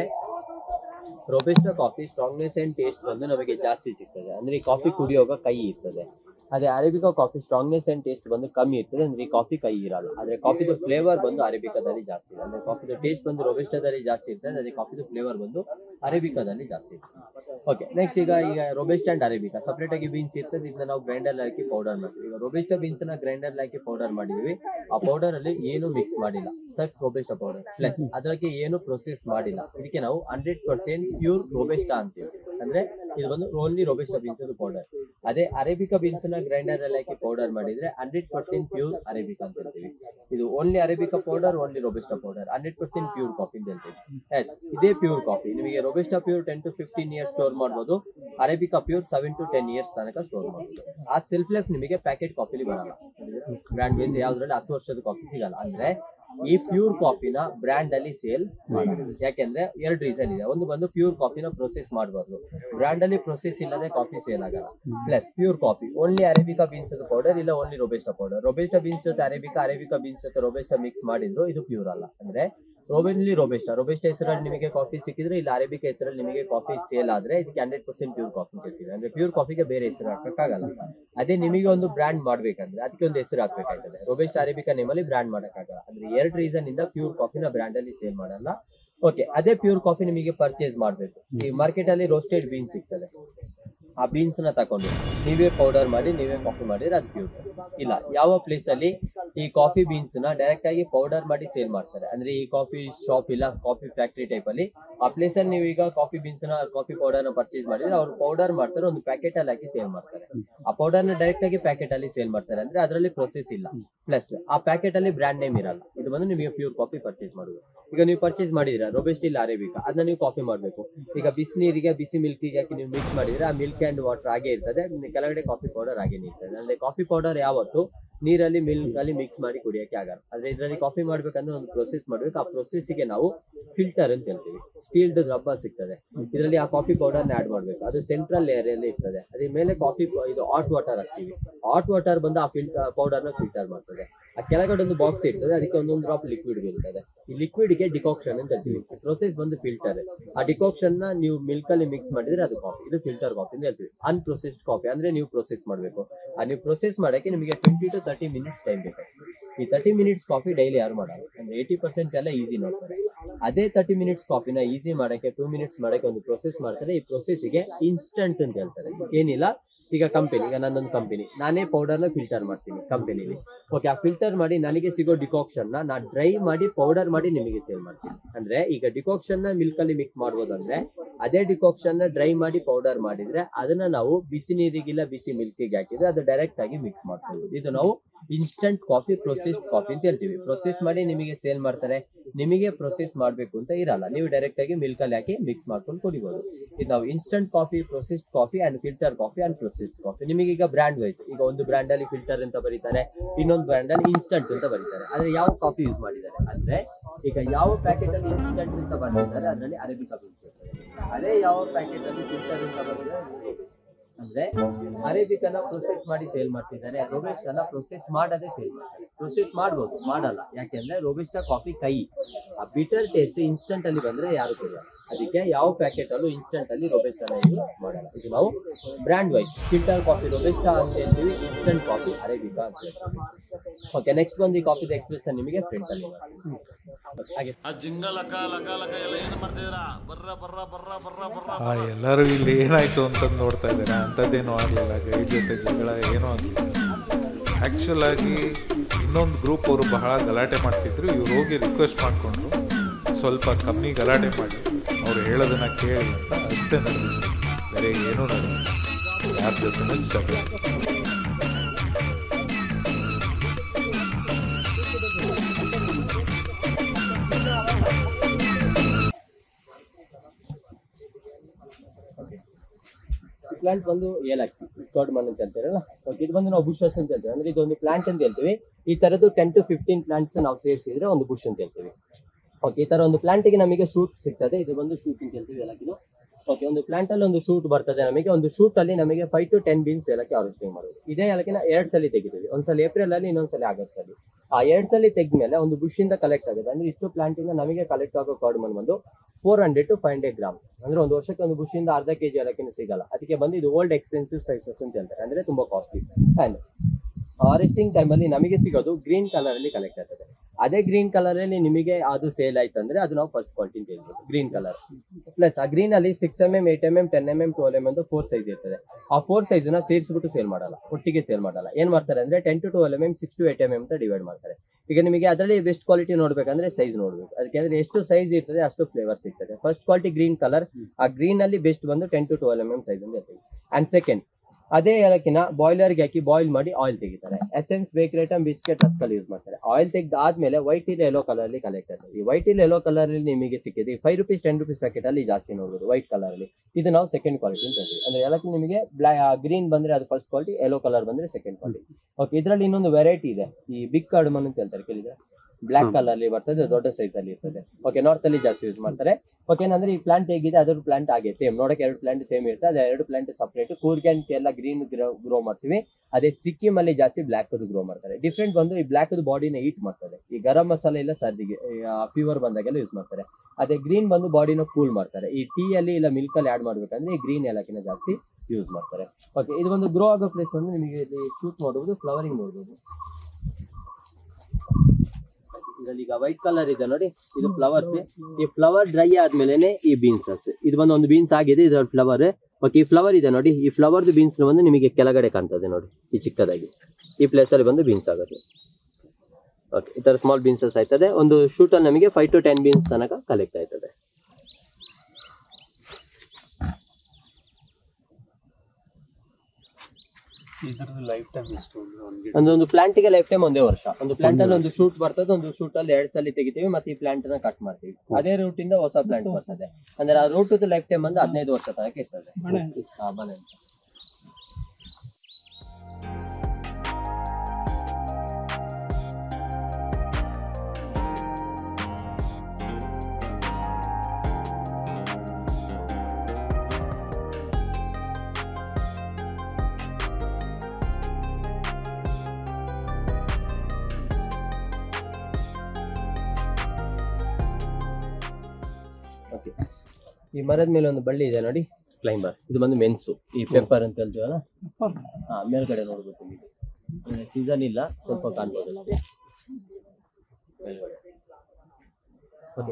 robusta coffee strongness and taste ಬಂದು ನಮಗೆ ಜಾಸ್ತಿ ಸಿಗ್ತದೆ ಅಂದ್ರೆ ಈ ಕಾಫಿ ಕುಡಿಯುವಾಗ ಕೈ ಇರ್ತದೆ ಅದೇ arabica coffee strongness and taste ಬಂದು ಕಮ್ಮಿ ಇರ್ತದೆ ಅಂದ್ರೆ ಈ ಕಾಫಿ ಕೈ ಇರಲ್ಲ ಆದ್ರೆ ಕಾಫಿದು ಫ್ಲೇವರ್ ಬಂದು ಅರೇಬಿಕಾದಲ್ಲಿ ಜಾಸ್ತಿ ಇದೆ ಅಂದ್ರೆ ಕಾಫಿದು ಟೇಸ್ಟ್ ಬಂದು ರೊಬೆಸ್ಟಾದಲ್ಲಿ ಜಾಸ್ತಿ ಇರ್ತದೆ ಅದೇ ಕಾಫಿದು ಫ್ಲೇವರ್ ಬಂದು ಅರೇಬಿಕಾದಲ್ಲಿ ಜಾಸ್ತಿ ಇರ್ತದೆ ಓಕೆ ನೆಕ್ಸ್ಟ್ ಈಗ ಈಗ ರೊಬೆಸ್ಟ್ ಅಂಡ್ ಅರೇಬಿಕಾ ಸಪರೇಟ್ ಆಗಿ ಬೀನ್ಸ್ ಇರ್ತದೆ ಇದನ್ನ ನಾವು ಗ್ರೈಂಡರ್ ಹಾಕಿ ಪೌಡರ್ ಮಾಡ್ತೀವಿ ಈಗ ರೊಬೆಸ್ಟಾ ಬೀನ್ಸ್ ನ ಗ್ರೈಂಡರ್ ಹಾಕಿ ಪೌಡರ್ ಮಾಡಿದ್ವಿ ಆ ಪೌಡರ್ ಅಲ್ಲಿ ಏನು ಮಿಕ್ಸ್ ಮಾಡಿಲ್ಲ ಸರ್ಫ್ ರೊಬೆಸ್ಟಾ ಪೌಡರ್ ಪ್ಲಸ್ ಅದಕ್ಕೆ ಏನು ಪ್ರೊಸೆಸ್ ಮಾಡಿಲ್ಲ ಇದಕ್ಕೆ ನಾವು ಹಂಡ್ರೆಡ್ ಪರ್ಸೆಂಟ್ ಪ್ಯೂರ್ ರೊಬೆಸ್ಟಾ ಅಂತೀವಿ ಅಂದ್ರೆ ಇದು ಬಂದು ಓನ್ಲಿ ರೊಬೆಸ್ಟಾ ಬೀನ್ಸ್ ಪೌಡರ್ ಅದೇ ಅರೇಬಿಕಾ ಬೀನ್ಸ್ ನ ಗ್ರೈಂಡರ್ ಅಲ್ಲಿ ಹಾಕಿ ಪೌಡರ್ ಮಾಡಿದ್ರೆ ಹಂಡ್ರೆಡ್ ಪರ್ಸೆಂಟ್ ಪ್ಯೂರ್ ಅರೇಬಿಕಾ ಅಂತ ಹೇಳ್ತೀವಿ ಇದು only arabica powder only robusta powder hundred percent pure coffee ಅಂತ ಹೇಳ್ತೀವಿ ಎಸ್ ಇದೇ ಪ್ಯೂರ್ ಕಾಫಿ ನಿಮಗೆ robusta pure ten to fifteen years store ಮಾಡ್ಬೋದು arabica pure seven to ten years ತನಕ ಸ್ಟೋರ್ ಮಾಡ್ಬೋದು ಆ ಸೆಲ್ಫ್ ಲೈಫ್ ನಿಮಗೆ ಪ್ಯಾಕೆಟ್ ಕಾಫಿಲಿ ಬರಲ್ಲ ಬ್ರ್ಯಾಂಡ್ ಬೇಸ್ ಯಾವ್ದ್ರಲ್ಲಿ ಹತ್ತು ವರ್ಷದ ಕಾಫಿ ಸಿಗಲ್ಲ ಅಂದ್ರೆ ಈ ಪ್ಯೂರ್ ಕಾಫಿನ ಬ್ರ್ಯಾಂಡ್ ಅಲ್ಲಿ ಸೇಲ್ ಮಾಡಲ್ಲ ಯಾಕೆಂದ್ರೆ ಎರಡು ರೀಸನ್ ಇದೆ ಒಂದು ಬಂದು ಪ್ಯೂರ್ ಕಾಫಿನ ಪ್ರೊಸೆಸ್ ಮಾಡಬಾರ್ದು ಬ್ರ್ಯಾಂಡ್ ಅಲ್ಲಿ ಪ್ರೊಸೆಸ್ ಇಲ್ಲದೆ ಕಾಫಿ ಸೇಲ್ ಆಗಲ್ಲ plus pure coffee only arabica beans powder ಇಲ್ಲ only robusta powder robusta beans ಜೊತೆ ಅರೇಬಿಕಾ ಅರೇಬಿಕಾ ಬೀನ್ಸ್ ಜೊತೆ ರೊಬೆಸ್ಟಾ ಮಿಕ್ಸ್ ಮಾಡಿದ್ರು ಇದು ಪ್ಯೂರ್ ಅಲ್ಲ ಅಂದ್ರೆ ರೋಬೆನ್ಲಿ ರೊಬೆಸ್ಟಾ ರೊಬೆಸ್ಟಾ ಹೆಸರಲ್ಲಿ ನಿಮಗೆ ಕಾಫಿ ಸಿಕ್ಕಿದ್ರೆ ಇಲ್ಲ ಅರೇಬಿಕಾ ಹೆಸರಲ್ಲಿ ನಿಮಗೆ ಕಾಫಿ ಸೇಲ್ ಆದ್ರೆ ಇದಕ್ಕೆ ಹಂಡ್ರೆಡ್ ಪರ್ಸೆಂಟ್ ಪ್ಯೂರ್ ಕಾಫಿ ಅಂತ ಹೇಳ್ತೀವಿ ಅಂದ್ರೆ ಪ್ಯೂರ್ ಕಾಫಿಗೆ ಬೇರೆ ಹೆಸರು ಹಾಕಕ್ಕಾಗಲ್ಲ ಅದೇ ನಿಮಗೆ ಒಂದು ಬ್ರ್ಯಾಂಡ್ ಮಾಡ್ಬೇಕಂದ್ರೆ ಅದಕ್ಕೆ ಒಂದು ಹೆಸರು ಹಾಕ್ಬೇಕಾಗ್ತದೆ ರೊಬೆಸ್ಟ್ ಅರೇಬಿಕಾ ನೇಮಲ್ಲಿ ಬ್ರ್ಯಾಂಡ್ ಮಾಡಕ್ಕಾಗಲ್ಲ ಅಂದ್ರೆ ಎರಡು ರೀಸನ್ ಇಂದ ಪ್ಯೂರ್ ಕಾಫಿನ ಬ್ರ್ಯಾಂಡ್ ಅಲ್ಲಿ ಸೇಲ್ ಮಾಡಲ್ಲ ಓಕೆ ಅದೇ ಪ್ಯೂರ್ ಕಾಫಿ ನಿಮಗೆ ಪರ್ಚೇಸ್ ಮಾಡಬೇಕು ಈ ಮಾರ್ಕೆಟ್ ಅಲ್ಲಿ ರೋಸ್ಟೆಡ್ ಬೀನ್ಸ್ ಸಿಗ್ತದೆ ಆ ಬೀನ್ಸ್ ನ ತಕೊಂಡು ನೀವೇ ಪೌಡರ್ ಮಾಡಿ ನೀವೇ ಕಾಫಿ ಮಾಡಿದ್ರೆ ಅದು ಪ್ಯೂರ್ ಇಲ್ಲ ಯಾವ ಪ್ಲೇಸ್ ಅಲ್ಲಿ ಈ ಕಾಫಿ ಬೀನ್ಸ್ ನ ಡೈರೆಕ್ಟ್ ಆಗಿ ಪೌಡರ್ ಮಾಡಿ ಸೇಲ್ ಮಾಡ್ತಾರೆ ಅಂದ್ರೆ ಈ ಕಾಫಿ ಶಾಪ್ ಇಲ್ಲ ಕಾಫಿ ಫ್ಯಾಕ್ಟರಿ ಟೈಪ್ ಅಲ್ಲಿ ಆ ಪ್ಲೇಸ್ ಅಲ್ಲಿ ನೀವು ಈಗ ಕಾಫಿ ಬೀನ್ಸ್ ನ ಕಾಫಿ ಪೌಡರ್ ನ ಪರ್ಚೇಸ್ ಮಾಡಿದ್ರೆ ಅವ್ರು ಪೌಡರ್ ಮಾಡ್ತಾರೆ ಒಂದು ಪ್ಯಾಕೆಟ್ ಅಲ್ಲಿ ಹಾಕಿ ಸೇಲ್ ಮಾಡ್ತಾರೆ ಆ ಪೌಡರ್ ನ ಡೈರೆಕ್ಟ್ ಆಗಿ ಪ್ಯಾಕೆಟ್ ಅಲ್ಲಿ ಸೇಲ್ ಮಾಡ್ತಾರೆ ಅಂದ್ರೆ ಅದರಲ್ಲಿ ಪ್ರೊಸೆಸ್ ಇಲ್ಲ ಪ್ಲಸ್ ಆ ಪ್ಯಾಕೆಟ್ ಅಲ್ಲಿ ಬ್ರ್ಯಾಂಡ್ ನೇಮ್ ಇರಲ್ಲ ಇದು ಬಂದು ನಿಮಗೆ ಪ್ಯೂರ್ ಕಾಫಿ ಪರ್ಚೇಸ್ ಮಾಡುದು ಈಗ ನೀವು ಪರ್ಚೇಸ್ ಮಾಡಿದ್ರೆ ರೊಬೆಸ್ಟ್ ಇಲ್ಲ ಅರೇಬಿಕಾ ಅದನ್ನ ನೀವು ಕಾಫಿ ಮಾಡಬೇಕು ಈಗ ಬಿಸಿ ನೀರಿಗೆ ಬಿಸಿ ಮಿಲ್ಕಿಗೆ ಹಾಕಿ ನೀವು ಮಿಕ್ಸ್ ಮಾಡಿದ್ರೆ ಆ ಮಿಲ್ಕ್ ಅಂಡ್ ವಾಟರ್ ಹಾಗೆ ಇರ್ತದೆ ನಿಮ್ಗೆ ಕೆಳಗಡೆ ಕಾಫಿ ಪೌಡರ್ ಹಾಗೆ ಇರ್ತದೆ ಅಂದ್ರೆ ಕಾಫಿ ಪೌಡರ್ ಯಾವತ್ತು ನೀರಲ್ಲಿ ಮಿಲ್ಕ್ ಅಲ್ಲಿ ಮಿಕ್ಸ್ ಮಾಡಿ ಕುಡಿಯಕ್ಕೆ ಆಗಲ್ಲ ಆದ್ರೆ ಇದರಲ್ಲಿ ಕಾಫಿ ಮಾಡ್ಬೇಕಂದ್ರೆ ಒಂದು ಪ್ರೊಸೆಸ್ ಮಾಡ್ಬೇಕು ಆ process ಗೆ ನಾವು ಫಿಲ್ಟರ್ ಅಂತ ಹೇಳ್ತೀವಿ ಸ್ಟೀಲ್ಡ್ ರಬ್ಬರ್ ಸಿಗ್ತದೆ ಇದರಲ್ಲಿ ಆ ಕಾಫಿ ಪೌಡರ್ ಆಡ್ ಮಾಡ್ಬೇಕು ಅದು ಸೆಂಟ್ರಲ್ ಏರಿಯಲ್ಲಿ ಇರ್ತದೆ ಅದ್ರ ಮೇಲೆ ಕಾಫಿ ಇದು ಹಾಟ್ ವಾಟರ್ ಹಾಕ್ತೀವಿ ಹಾಟ್ ವಾಟರ್ ಬಂದು ಆ ಫಿಲ್ಟರ್ ಪೌಡರ್ ನ ಫಿಲ್ಟರ್ ಮಾಡ್ತದೆ ಆ ಕೆಳಗಡೆ ಒಂದು ಬಾಕ್ಸ್ ಇರ್ತದೆ ಅದಕ್ಕೆ ಒಂದೊಂದು ಡ್ರಾಪ್ ಲಿಕ್ವಿಡ್ ಬೀಳ್ತದೆ ಈ ಲಿಕ್ವಿಡ್ ಗೆ ಡಿಕಾಕ್ಷನ್ ಅಂತ ಹೇಳ್ತೀವಿ ಪ್ರೊಸೆಸ್ ಬಂದು ಫಿಲ್ಟರ್ ಆ ಡಿಕಾಕ್ಷನ್ ನ ನೀವು ಮಿಲ್ಕ್ ಅಲ್ಲಿ ಮಿಕ್ಸ್ ಮಾಡಿದ್ರೆ ಅದು ಕಾಫಿ ಇದು ಫಿಲ್ಟರ್ ಕಾಫಿ ಅಂತ ಹೇಳ್ತೀವಿ ಅನ್ಪ್ರೊಸೆಸ್ಡ್ ಕಾಫಿ ಅಂದ್ರೆ ನೀವು ಪ್ರೊಸೆಸ್ ಮಾಡಬೇಕು ಆ ನೀವು ಪ್ರೊಸೆಸ್ ಮಾಡಕ್ಕೆ ನಿಮಗೆ twenty to thirty minutes time ಬೇಕು ಈ ತರ್ಟಿ ಮಿನಿಟ್ಸ್ ಕಾಫಿ ಡೈಲಿ ಯಾರು ಮಾಡಲ್ಲ ಅಂದ್ರೆ ಏಯ್ಟಿ ಪರ್ಸೆಂಟ್ ಎಲ್ಲ ಈಸಿ ನೋಡ್ತಾರೆ ಅದೇ ತರ್ಟಿ ಮಿನಿಟ್ಸ್ ಕಾಫಿನ ಈಸಿ ಮಾಡಕ್ಕೆ ಟೂ ಮಿನಿಟ್ಸ್ ಮಾಡಕ್ಕೆ ಒಂದು ಪ್ರೊಸೆಸ್ ಮಾಡ್ತಾರೆ ಈ ಪ್ರೊಸೆಸ್ಗೆ ಇನ್ಸ್ಟಂಟ್ ಅಂತ ಹೇಳ್ತಾರೆ ಏನಿಲ್ಲ ಈಗ ಕಂಪನಿ ಈಗ ನನ್ನೊಂದು ಕಂಪನಿ ನಾನೇ ಪೌಡರ್ ನ ಫಿಲ್ಟರ್ ಮಾಡ್ತೀನಿ ಕಂಪನಿಲಿ ಓಕೆ ಆ ಫಿಲ್ಟರ್ ಮಾಡಿ ನನಗೆ ಸಿಗೋ ಡಿಕಾಕ್ಷನ್ ನ ನಾ ಡ್ರೈ ಮಾಡಿ ಪೌಡರ್ ಮಾಡಿ ನಿಮಗೆ ಸೇಲ್ ಮಾಡ್ತೀನಿ ಅಂದ್ರೆ ಈಗ ಡಿಕಾಕ್ಷನ್ ನ ಮಿಲ್ಕ್ ಅಲ್ಲಿ ಮಿಕ್ಸ್ ಮಾಡ್ಬೋದಂದ್ರೆ ಅದೇ ಡಿಕಾಕ್ಷನ್ ನ ಡ್ರೈ ಮಾಡಿ ಪೌಡರ್ ಮಾಡಿದ್ರೆ ಅದನ್ನ ನಾವು ಬಿಸಿ ನೀರಿಗಿಲ್ಲ ಬಿಸಿ ಮಿಲ್ಕಿಗೆ ಹಾಕಿದ್ರೆ ಅದು ಡೈರೆಕ್ಟ್ ಆಗಿ ಮಿಕ್ಸ್ ಮಾಡ್ತೀವಿ ಇದು ನಾವು ಇನ್ಸ್ಟಂಟ್ ಕಾಫಿ ಪ್ರೊಸೆಸ್ಡ್ ಕಾಫಿ ಅಂತ ಹೇಳ್ತೀವಿ ಪ್ರೊಸೆಸ್ ಮಾಡಿ ನಿಮಗೆ ಸೇಲ್ ಮಾಡ್ತಾರೆ ನಿಮಗೆ ಪ್ರೊಸೆಸ್ ಮಾಡಬೇಕು ಅಂತ ಇರಲ್ಲ ನೀವು ಡೈರೆಕ್ಟ್ ಆಗಿ ಮಿಲ್ಕ್ ಅಲ್ಲಿ ಹಾಕಿ ಮಿಕ್ಸ್ ಮಾಡ್ಕೊಂಡು ಕುಡಿಬಹುದು ಇದು ನಾವು instant coffee processed coffee and filter coffee and processed coffee ನಿಮಗೆ ಈಗ ಬ್ರ್ಯಾಂಡ್ ವೈಸ್ ಈಗ ಒಂದು ಬ್ರ್ಯಾಂಡ್ ಅಲ್ಲಿ ಫಿಲ್ಟರ್ ಅಂತ ಬರೀತಾರೆ ಇನ್ನೊಂದು ಬ್ರ್ಯಾಂಡ್ ಅಲ್ಲಿ ಇನ್ಸ್ಟಂಟ್ ಅಂತ ಬರೀತಾರೆ ಆದ್ರೆ ಯಾವ ಕಾಫಿ ಯೂಸ್ ಮಾಡಿದ್ದಾರೆ ಅಂದ್ರೆ ಈಗ ಯಾವ ಪ್ಯಾಕೆಟ್ ಅಲ್ಲಿ ಇನ್ಸ್ಟಂಟ್ ಅಂತ ಬರ್ತಿದ್ದಾರೆ ಅದರಲ್ಲಿ ಅರೇಬಿಕಾ ಬೀನ್ಸ್ ಇರ್ತದೆ ಅದೇ ಯಾವ ಪ್ಯಾಕೆಟ್ ಅಲ್ಲಿ ಫಿಲ್ಟರ್ ಅಂತ ಬರೆದಿದ್ದಾರೆ ಅಂದ್ರೆ ಅರೇಬಿಕನ ಪ್ರೊಸೆಸ್ ಮಾಡಿ ಸೇಲ್ ಮಾಡ್ತಿದ್ದಾರೆ ರೋಬೆಸ್ಟ್ ಅನ್ನ ಪ್ರೊಸೆಸ್ ಮಾಡದೆ ಸೇಲ್ ಮಾಡ್ತಾರೆ ಪ್ರೊಸೆಸ್ ಮಾಡ್ಬೋದು ಮಾಡಲ್ಲ ಯಾಕೆಂದ್ರೆ ರೋಬೆಸ್ಟಾ ಕಾಫಿ ಕೈ ಆ ಬಿಟರ್ ಟೇಸ್ಟ್ ಇನ್ಸ್ಟಂಟ್ ಅಲ್ಲಿ ಬಂದ್ರೆ ಯಾರು ಕುಡಿಯಲ್ಲ ಅದಕ್ಕೆ ಯಾವ ಪ್ಯಾಕೆಟ್ ಅಲ್ಲೂ ಇನ್ಸ್ಟಂಟ್ ಅಲ್ಲಿ ರೋಬೆಸ್ಟ್ ಅನ್ನ ಯೂಸ್ ಮಾಡಲ್ಲ ಇದು ನಾವು brand wise filter coffee robusta ಅಂತ ಹೇಳ್ತೀವಿ ಇನ್ಸ್ಟಂಟ್ ಕಾಫಿ ಅರೇಬಿಕಾ ಅಂತ ಹೇಳ್ತೀವಿ ಓಕೆ ನೆಕ್ಸ್ಟ್ ಬಂದು ಈ ಕಾಫಿದ ಎಕ್ಸ್ಪ್ರೆಷನ್ ನಿಮಗೆ ಫ್ರಂಟ್ ಅಲ್ಲಿ ಮಾಡ್ತೀನಿ. Okay, ಹಾಗೆ ಆ ಜಿಂಗ ಲಕ ಲಕ ಲಕ ಎಲ್ಲ ಏನು ಮಾಡ್ತಿದ್ದೀರಾ ಬರ್ರ ಬರ್ರ ಬರ್ರ ಬರ್ರ ಬರ್ರ ಆ ಎಲ್ಲರೂ ಇಲ್ಲಿ ಏನಾಯ್ತು ಅಂತಂದು ನೋಡ್ತಾ ಇದ್ದಾರೆ ಅಂಥದ್ದೇನೂ ಆಗಲಿಲ್ಲ ಗೈಡ್ ಜೊತೆ ಜಗಳ ಏನೂ ಆಗಲಿಲ್ಲ ಆ್ಯಕ್ಚುಲ್ ಆಗಿ ಇನ್ನೊಂದು ಗ್ರೂಪ್ ಅವರು ಬಹಳ ಗಲಾಟೆ ಮಾಡ್ತಿದ್ರು ಇವ್ರು ಹೋಗಿ ರಿಕ್ವೆಸ್ಟ್ ಮಾಡಿಕೊಂಡು ಸ್ವಲ್ಪ ಕಮ್ಮಿ ಗಲಾಟೆ ಮಾಡಿ ಅವ್ರು ಹೇಳೋದನ್ನ ಕೇಳಿ ಅಂತ ಅಷ್ಟೇ ನಡೆದಿತ್ತು ಬೇರೆ ಏನೂ ನಡೆದಿಲ್ಲ ಯಾರ ಜೊತೆ ಜಗಳ ಪ್ಲಾಂಟ್ ಬಂದು ಏಲಕ್ಕಿ ದೊಡ್ಡ ಮಣ್ಣು ಅಂತ ಹೇಳ್ತಾರಲ್ಲ ಓಕೆ ಇದು ಬಂದು ನಾವು ಬುಷಸ್ ಅಂತ ಹೇಳ್ತೀವಿ ಅಂದ್ರೆ ಇದೊಂದು ಪ್ಲಾಂಟ್ ಅಂತ ಹೇಳ್ತೀವಿ ಈ ತರದ್ದು ಟೆನ್ ಟು ಫಿಫ್ಟೀನ್ ಪ್ಲಾಂಟ್ಸ್ ನಾವು ಸೇರಿಸಿದ್ರೆ ಒಂದು ಬುಷ್ ಅಂತ ಹೇಳ್ತೀವಿ ಓಕೆ ಈ ತರ ಒಂದು plant ಗೆ ನಮಗೆ ಶೂಟ್ ಸಿಗ್ತದೆ ಇದು ಬಂದು ಶೂಟ್ ಅಂತ ಹೇಳ್ತೀವಿ ಏಲಕ್ಕಿದು ಓಕೆ ಒಂದು ಪ್ಲಾಂಟ್ ಅಲ್ಲಿ ಒಂದು ಶೂಟ್ ಬರ್ತದೆ ನಮಗೆ ಒಂದು ಶೂಟ್ ಅಲ್ಲಿ ನಮಗೆ ಫೈವ್ ಟು ಟೆನ್ ಬೀನ್ಸ್ ಏಲಕ್ಕಿ ಹಾರ್ವೆಸ್ಟಿಂಗ್ ಮಾಡೋದು ಇದೇ ಏಲಕ್ಕಿನ ಎರಡ್ ಸಲ ತೆಗಿತೀವಿ ಒಂದ್ಸಲ ಏಪ್ರಿಲ್ ಅಲ್ಲಿ ಇನ್ನೊಂದ್ಸಲ ಆಗಸ್ಟ್ ಅಲ್ಲಿ ಆ ಎರಡ್ ಸಲ ತೆಗ್ದ್ಮೇಲೆ ಒಂದು ಬುಷ್ ಇಂದ ಕಲೆಕ್ಟ್ ಆಗುತ್ತೆ ಅಂದ್ರೆ ಇಷ್ಟು ಪ್ಲಾಂಟ್ ಇಂದ ನಮಗೆ ಕಲೆಕ್ಟ್ ಆಗೋ ಕಾರ್ಡ್ ಬಂದು four hundred to five hundred grams ಅಂದ್ರೆ ಒಂದು ವರ್ಷಕ್ಕೆ ಒಂದು ಬುಷ್ ಇಂದ ಅರ್ಧ ಕೆಜಿ ಏಲಕ್ಕಿನೂ ಸಿಗಲ್ಲ ಅದಕ್ಕೆ ಬಂದು ಇದು ಓಲ್ಡ್ ಎಕ್ಸ್ಪೆನ್ಸಿವ್ ಸ್ಪೈಸಸ್ ಅಂತ ಹೇಳ್ತಾರೆ ಅಂದ್ರೆ ತುಂಬಾ ಕಾಸ್ಟ್ಲಿ ಅಂಡ್ ಹಾರ್ವೆಸ್ಟಿಂಗ್ ಟೈಮಲ್ಲಿ ನಮಗೆ ಸಿಗೋದು ಗ್ರೀನ್ ಕಲರ್ ಅಲ್ಲಿ ಕಲೆಕ್ಟ್ ಆಗ್ತದೆ ಅದೇ ಗ್ರೀನ್ ಕಲರ್ ಅಲ್ಲಿ ನಿಮಗೆ ಅದು ಸೇಲ್ ಆಯ್ತು ಅಂದ್ರೆ ಅದು ನಾವು ಫಸ್ಟ್ ಕ್ವಾಲಿಟಿ ಅಂತ ಹೇಳ್ಬೋದು ಗ್ರೀನ್ ಕಲರ್ ಪ್ಲಸ್ ಆ ಗ್ರೀನ್ ಅಲ್ಲಿ six M M eight M M ten M M twelve M ಅಂತ ಫೋರ್ ಸೈಜ್ ಇರ್ತದೆ ಆ ಫೋರ್ ಸೈಜ್ ನ ಸೇರಿಸ್ಬಿಟ್ಟು ಸೇಲ್ ಮಾಡಲ್ಲ ಒಟ್ಟಿಗೆ ಸೇಲ್ ಮಾಡಲ್ಲ ಏನ್ ಮಾಡ್ತಾರೆ ಅಂದ್ರೆ ten to twelve M M six to eight M M ಅಂತ ಡಿವೈಡ್ ಮಾಡ್ತಾರೆ ಈಗ ನಿಮಗೆ ಅದರಲ್ಲಿ ಬೆಸ್ಟ್ ಕ್ವಾಲಿಟಿ ನೋಡ್ಬೇಕಂದ್ರೆ ಸೈಜ್ ನೋಡ್ಬೇಕು ಅದಕ್ಕೆ ಅಂದ್ರೆ ಎಷ್ಟು ಸೈಜ್ ಇರ್ತದೆ ಅಷ್ಟು ಫ್ಲೇವರ್ ಸಿಗ್ತದೆ ಫಸ್ಟ್ ಕ್ವಾಲಿಟಿ ಗ್ರೀನ್ ಕಲರ್ ಆ ಗ್ರೀನ್ ಅಲ್ಲಿ ಬೆಸ್ಟ್ ಬಂದು ten to twelve M M size ಅಂತ ಹೇಳ್ತೀವಿ ಅಂಡ್ ಸೆಕೆಂಡ್ ಅದೇ ಏಲಕ್ಕಿನ ಬಾಯ್ಲರ್ಗೆ ಹಾಕಿ ಬಾಯ್ಲ್ ಮಾಡಿ ಆಯಿಲ್ ತೆಗಿತಾರೆ ಎಸೆನ್ಸ್ ಬೇಕ್ರೇಟಮ್ ಬಿಸ್ಕೆಟ್ ರಸ್ಕಲ್ ಯೂಸ್ ಮಾಡ್ತಾರೆ ಆಯಿಲ್ ತೆಗ್ದು ಆದ್ಮೇಲೆ ವೈಟ್ ಇಲ್ಲ ಯೆಲ್ಲೋ ಕಲರ್ ಅಲ್ಲಿ ಕಲೆಕ್ಟ್ ಆಗ್ತದೆ ಈ ವೈಟ್ ಇಲ್ಲ ಯೆಲ್ಲೋ ಕಲರ್ ಅಲ್ಲಿ ನಿಮಗೆ ಸಿಕ್ಕಿದೆ five rupees ten rupees packet ಅಲ್ಲಿ ಜಾಸ್ತಿ ನೋಡ್ಬೋದು ವೈಟ್ ಕಲರ್ ಅಲ್ಲಿ ಇದು ನಾವು ಸೆಕೆಂಡ್ ಕ್ವಾಲಿಟಿ ಅಂತ ಹೇಳ್ತೀವಿ ಅಂದ್ರೆ ಏಲಕ್ಕಿ ನಿಮಗೆ ಬ್ಲಾ ಗ್ರೀನ್ ಬಂದ್ರೆ ಅದು ಫಸ್ಟ್ ಕ್ವಾಲಿಟಿ ಯೆಲ್ಲೋ ಕಲರ್ ಬಂದ್ರೆ ಸೆಕೆಂಡ್ ಕ್ವಾಲಿಟಿ ಓಕೆ ಇದರಲ್ಲಿ ಇನ್ನೊಂದು ವೆರೈಟಿ ಇದೆ ಈ ಬಿಗ್ ಕಾರ್ಡಮನ್ ಅಂತ ಹೇಳ್ತಾರೆ ಕೇಳಿದ್ರೆ ಬ್ಲಾಕ್ ಕಲರ್ ಅಲ್ಲಿ ಬರ್ತದೆ ದೊಡ್ಡ ಸೈಜ್ ಅಲ್ಲಿ ಇರ್ತದೆ ಓಕೆ ನಾರ್ತ್ ಅಲ್ಲಿ ಜಾಸ್ತಿ ಯೂಸ್ ಮಾಡ್ತಾರೆ ಓಕೆ ಏನಂದ್ರೆ ಈ ಪ್ಲಾಂಟ್ ಹೇಗಿದೆ ಅದ್ರ ಪ್ಲಾಂಟ್ ಹಾಗೆ ಸೇಮ್ ನೋಡಕ್ಕೆ ಎರಡು ಪ್ಲಾಂಟ್ ಸೇಮ್ ಇರುತ್ತೆ ಅದೇ ಎರಡು ಪ್ಲಾಂಟ್ ಸಪ್ರೇಟ್ ಕೂರ್ಗೆ ಅಂತ ಎಲ್ಲ ಗ್ರೀನ್ ಗ್ರೋ ಮಾಡ್ತೀವಿ ಅದೇ ಸಿಕ್ಕಿಂ ಅಲ್ಲಿ ಜಾಸ್ತಿ ಬ್ಲಾಕ್ ಗ್ರೋ ಮಾಡ್ತಾರೆ ಡಿಫ್ರೆಂಟ್ ಬಂದು ಈ ಬ್ಲಾಕ್ ಬಾಡಿನ ಹೀಟ್ ಮಾಡ್ತದೆ ಈ ಗರಂ ಮಸಾಲೆ ಇಲ್ಲ ಸರ್ದಿಗೆ ಫೀವರ್ ಬಂದಾಗೆಲ್ಲ ಯೂಸ್ ಮಾಡ್ತಾರೆ ಅದೇ ಗ್ರೀನ್ ಬಂದು ಬಾಡಿನ ಕೂಲ್ ಮಾಡ್ತಾರೆ ಈ ಟೀ ಅಲ್ಲಿ ಇಲ್ಲ ಮಿಲ್ಕ್ ಅಲ್ಲಿ ಆಡ್ ಮಾಡ್ಬೇಕಂದ್ರೆ ಈ ಗ್ರೀನ್ ಏಲಕ್ಕಿನ ಜಾಸ್ತಿ ಯೂಸ್ ಮಾಡ್ತಾರೆ ಓಕೆ ಇದು ಒಂದು ಗ್ರೋ ಆಗೋ ಪ್ಲೇಸ್ ಬಂದು ನಿಮಗೆ ಇಲ್ಲಿ ಶೂಟ್ ಮಾಡಬಹುದು ಫ್ಲವರಿಂಗ್ ನೋಡಬಹುದು ಇದ್ರಲ್ಲಿ ಈಗ ವೈಟ್ ಕಲರ್ ಇದೆ ನೋಡಿ ಇದು ಫ್ಲವರ್ಸ್ ಈ ಫ್ಲವರ್ ಡ್ರೈ ಆದ್ಮೇಲೆ ಈ ಬೀನ್ಸ್ ಇದು ಬಂದು ಒಂದು ಬೀನ್ಸ್ ಆಗಿದೆ ಇದ್ರಲ್ಲಿ ಫ್ಲವರ್ ಓಕೆ ಈ ಫ್ಲವರ್ ಇದೆ ನೋಡಿ ಈ ಫ್ಲವರ್ದು ಬೀನ್ಸ್ ಬಂದು ನಿಮಗೆ ಕೆಳಗಡೆ ಕಾಣ್ತದೆ ನೋಡಿ ಈ ಚಿಕ್ಕದಾಗಿ ಈ ಪ್ಲೇಸ್ ಅಲ್ಲಿ ಬಂದು ಬೀನ್ಸ್ ಆಗುತ್ತೆ ಓಕೆ ಈ ತರ ಸ್ಮಾಲ್ ಬೀನ್ಸಸ್ ಆಯ್ತದೆ ಒಂದು ಶೂಟ್ ಅಲ್ಲಿ ನಮಗೆ ಫೈವ್ ಟು ಟೆನ್ ಬೀನ್ಸ್ ತನಕ ಕಲೆಕ್ಟ್ ಆಯ್ತದೆ ಇದ್ರದ್ದು ಲೈಫ್ ಟೈಮ್ ಎಷ್ಟು ಒಂದು ಒಂದು ಒಂದು ಪ್ಲಾಂಟ್ ಗೆ ಲೈಫ್ ಟೈಮ್ ಒಂದೇ ವರ್ಷ ಒಂದು ಪ್ಲಾಂಟ್ ಅಲ್ಲಿ ಒಂದು ಶೂಟ್ ಬರ್ತದೆ ಒಂದು ಶೂಟ್ ಅಲ್ಲಿ ಎರಡ್ ಸಲ ತೆಗಿತೀವಿ ಮತ್ತೆ ಈ ಪ್ಲಾಂಟ್ ನ ಕಟ್ ಮಾಡ್ತೀವಿ ಅದೇ ರೂಟ್ ಇಂದ ಹೊಸ ಪ್ಲಾಂಟ್ ಬರ್ತದೆ ಅಂದ್ರೆ ಆ ರೂಟ್ ಲೈಫ್ ಟೈಮ್ ಬಂದು ಹದಿನೈದು ವರ್ಷ ತನಕ ಇರ್ತದೆ ಹಾ, ಬನೆ. Okay. ಈ ಮರದ ಮೇಲೆ ಒಂದು ಬಳ್ಳಿ ಇದೆ ನೋಡಿ ಕ್ಲೈಂಬರ್ ಇದು ಬಂದು ಮೆನ್ಸು ಈ ಪೆಪ್ಪರ್ ಅಂತ ಹೇಳ್ತೀವಲ್ಲ ಹಾ ಮೇಲ್ಗಡೆ ನೋಡ್ಬೇಕು ಇದು ಸೀಸನ್ ಇಲ್ಲ ಸ್ವಲ್ಪ ಕಾಣ್ಬೋದು ಅಷ್ಟೇ ಮೇಲ್ಗಡೆ ಓಕೆ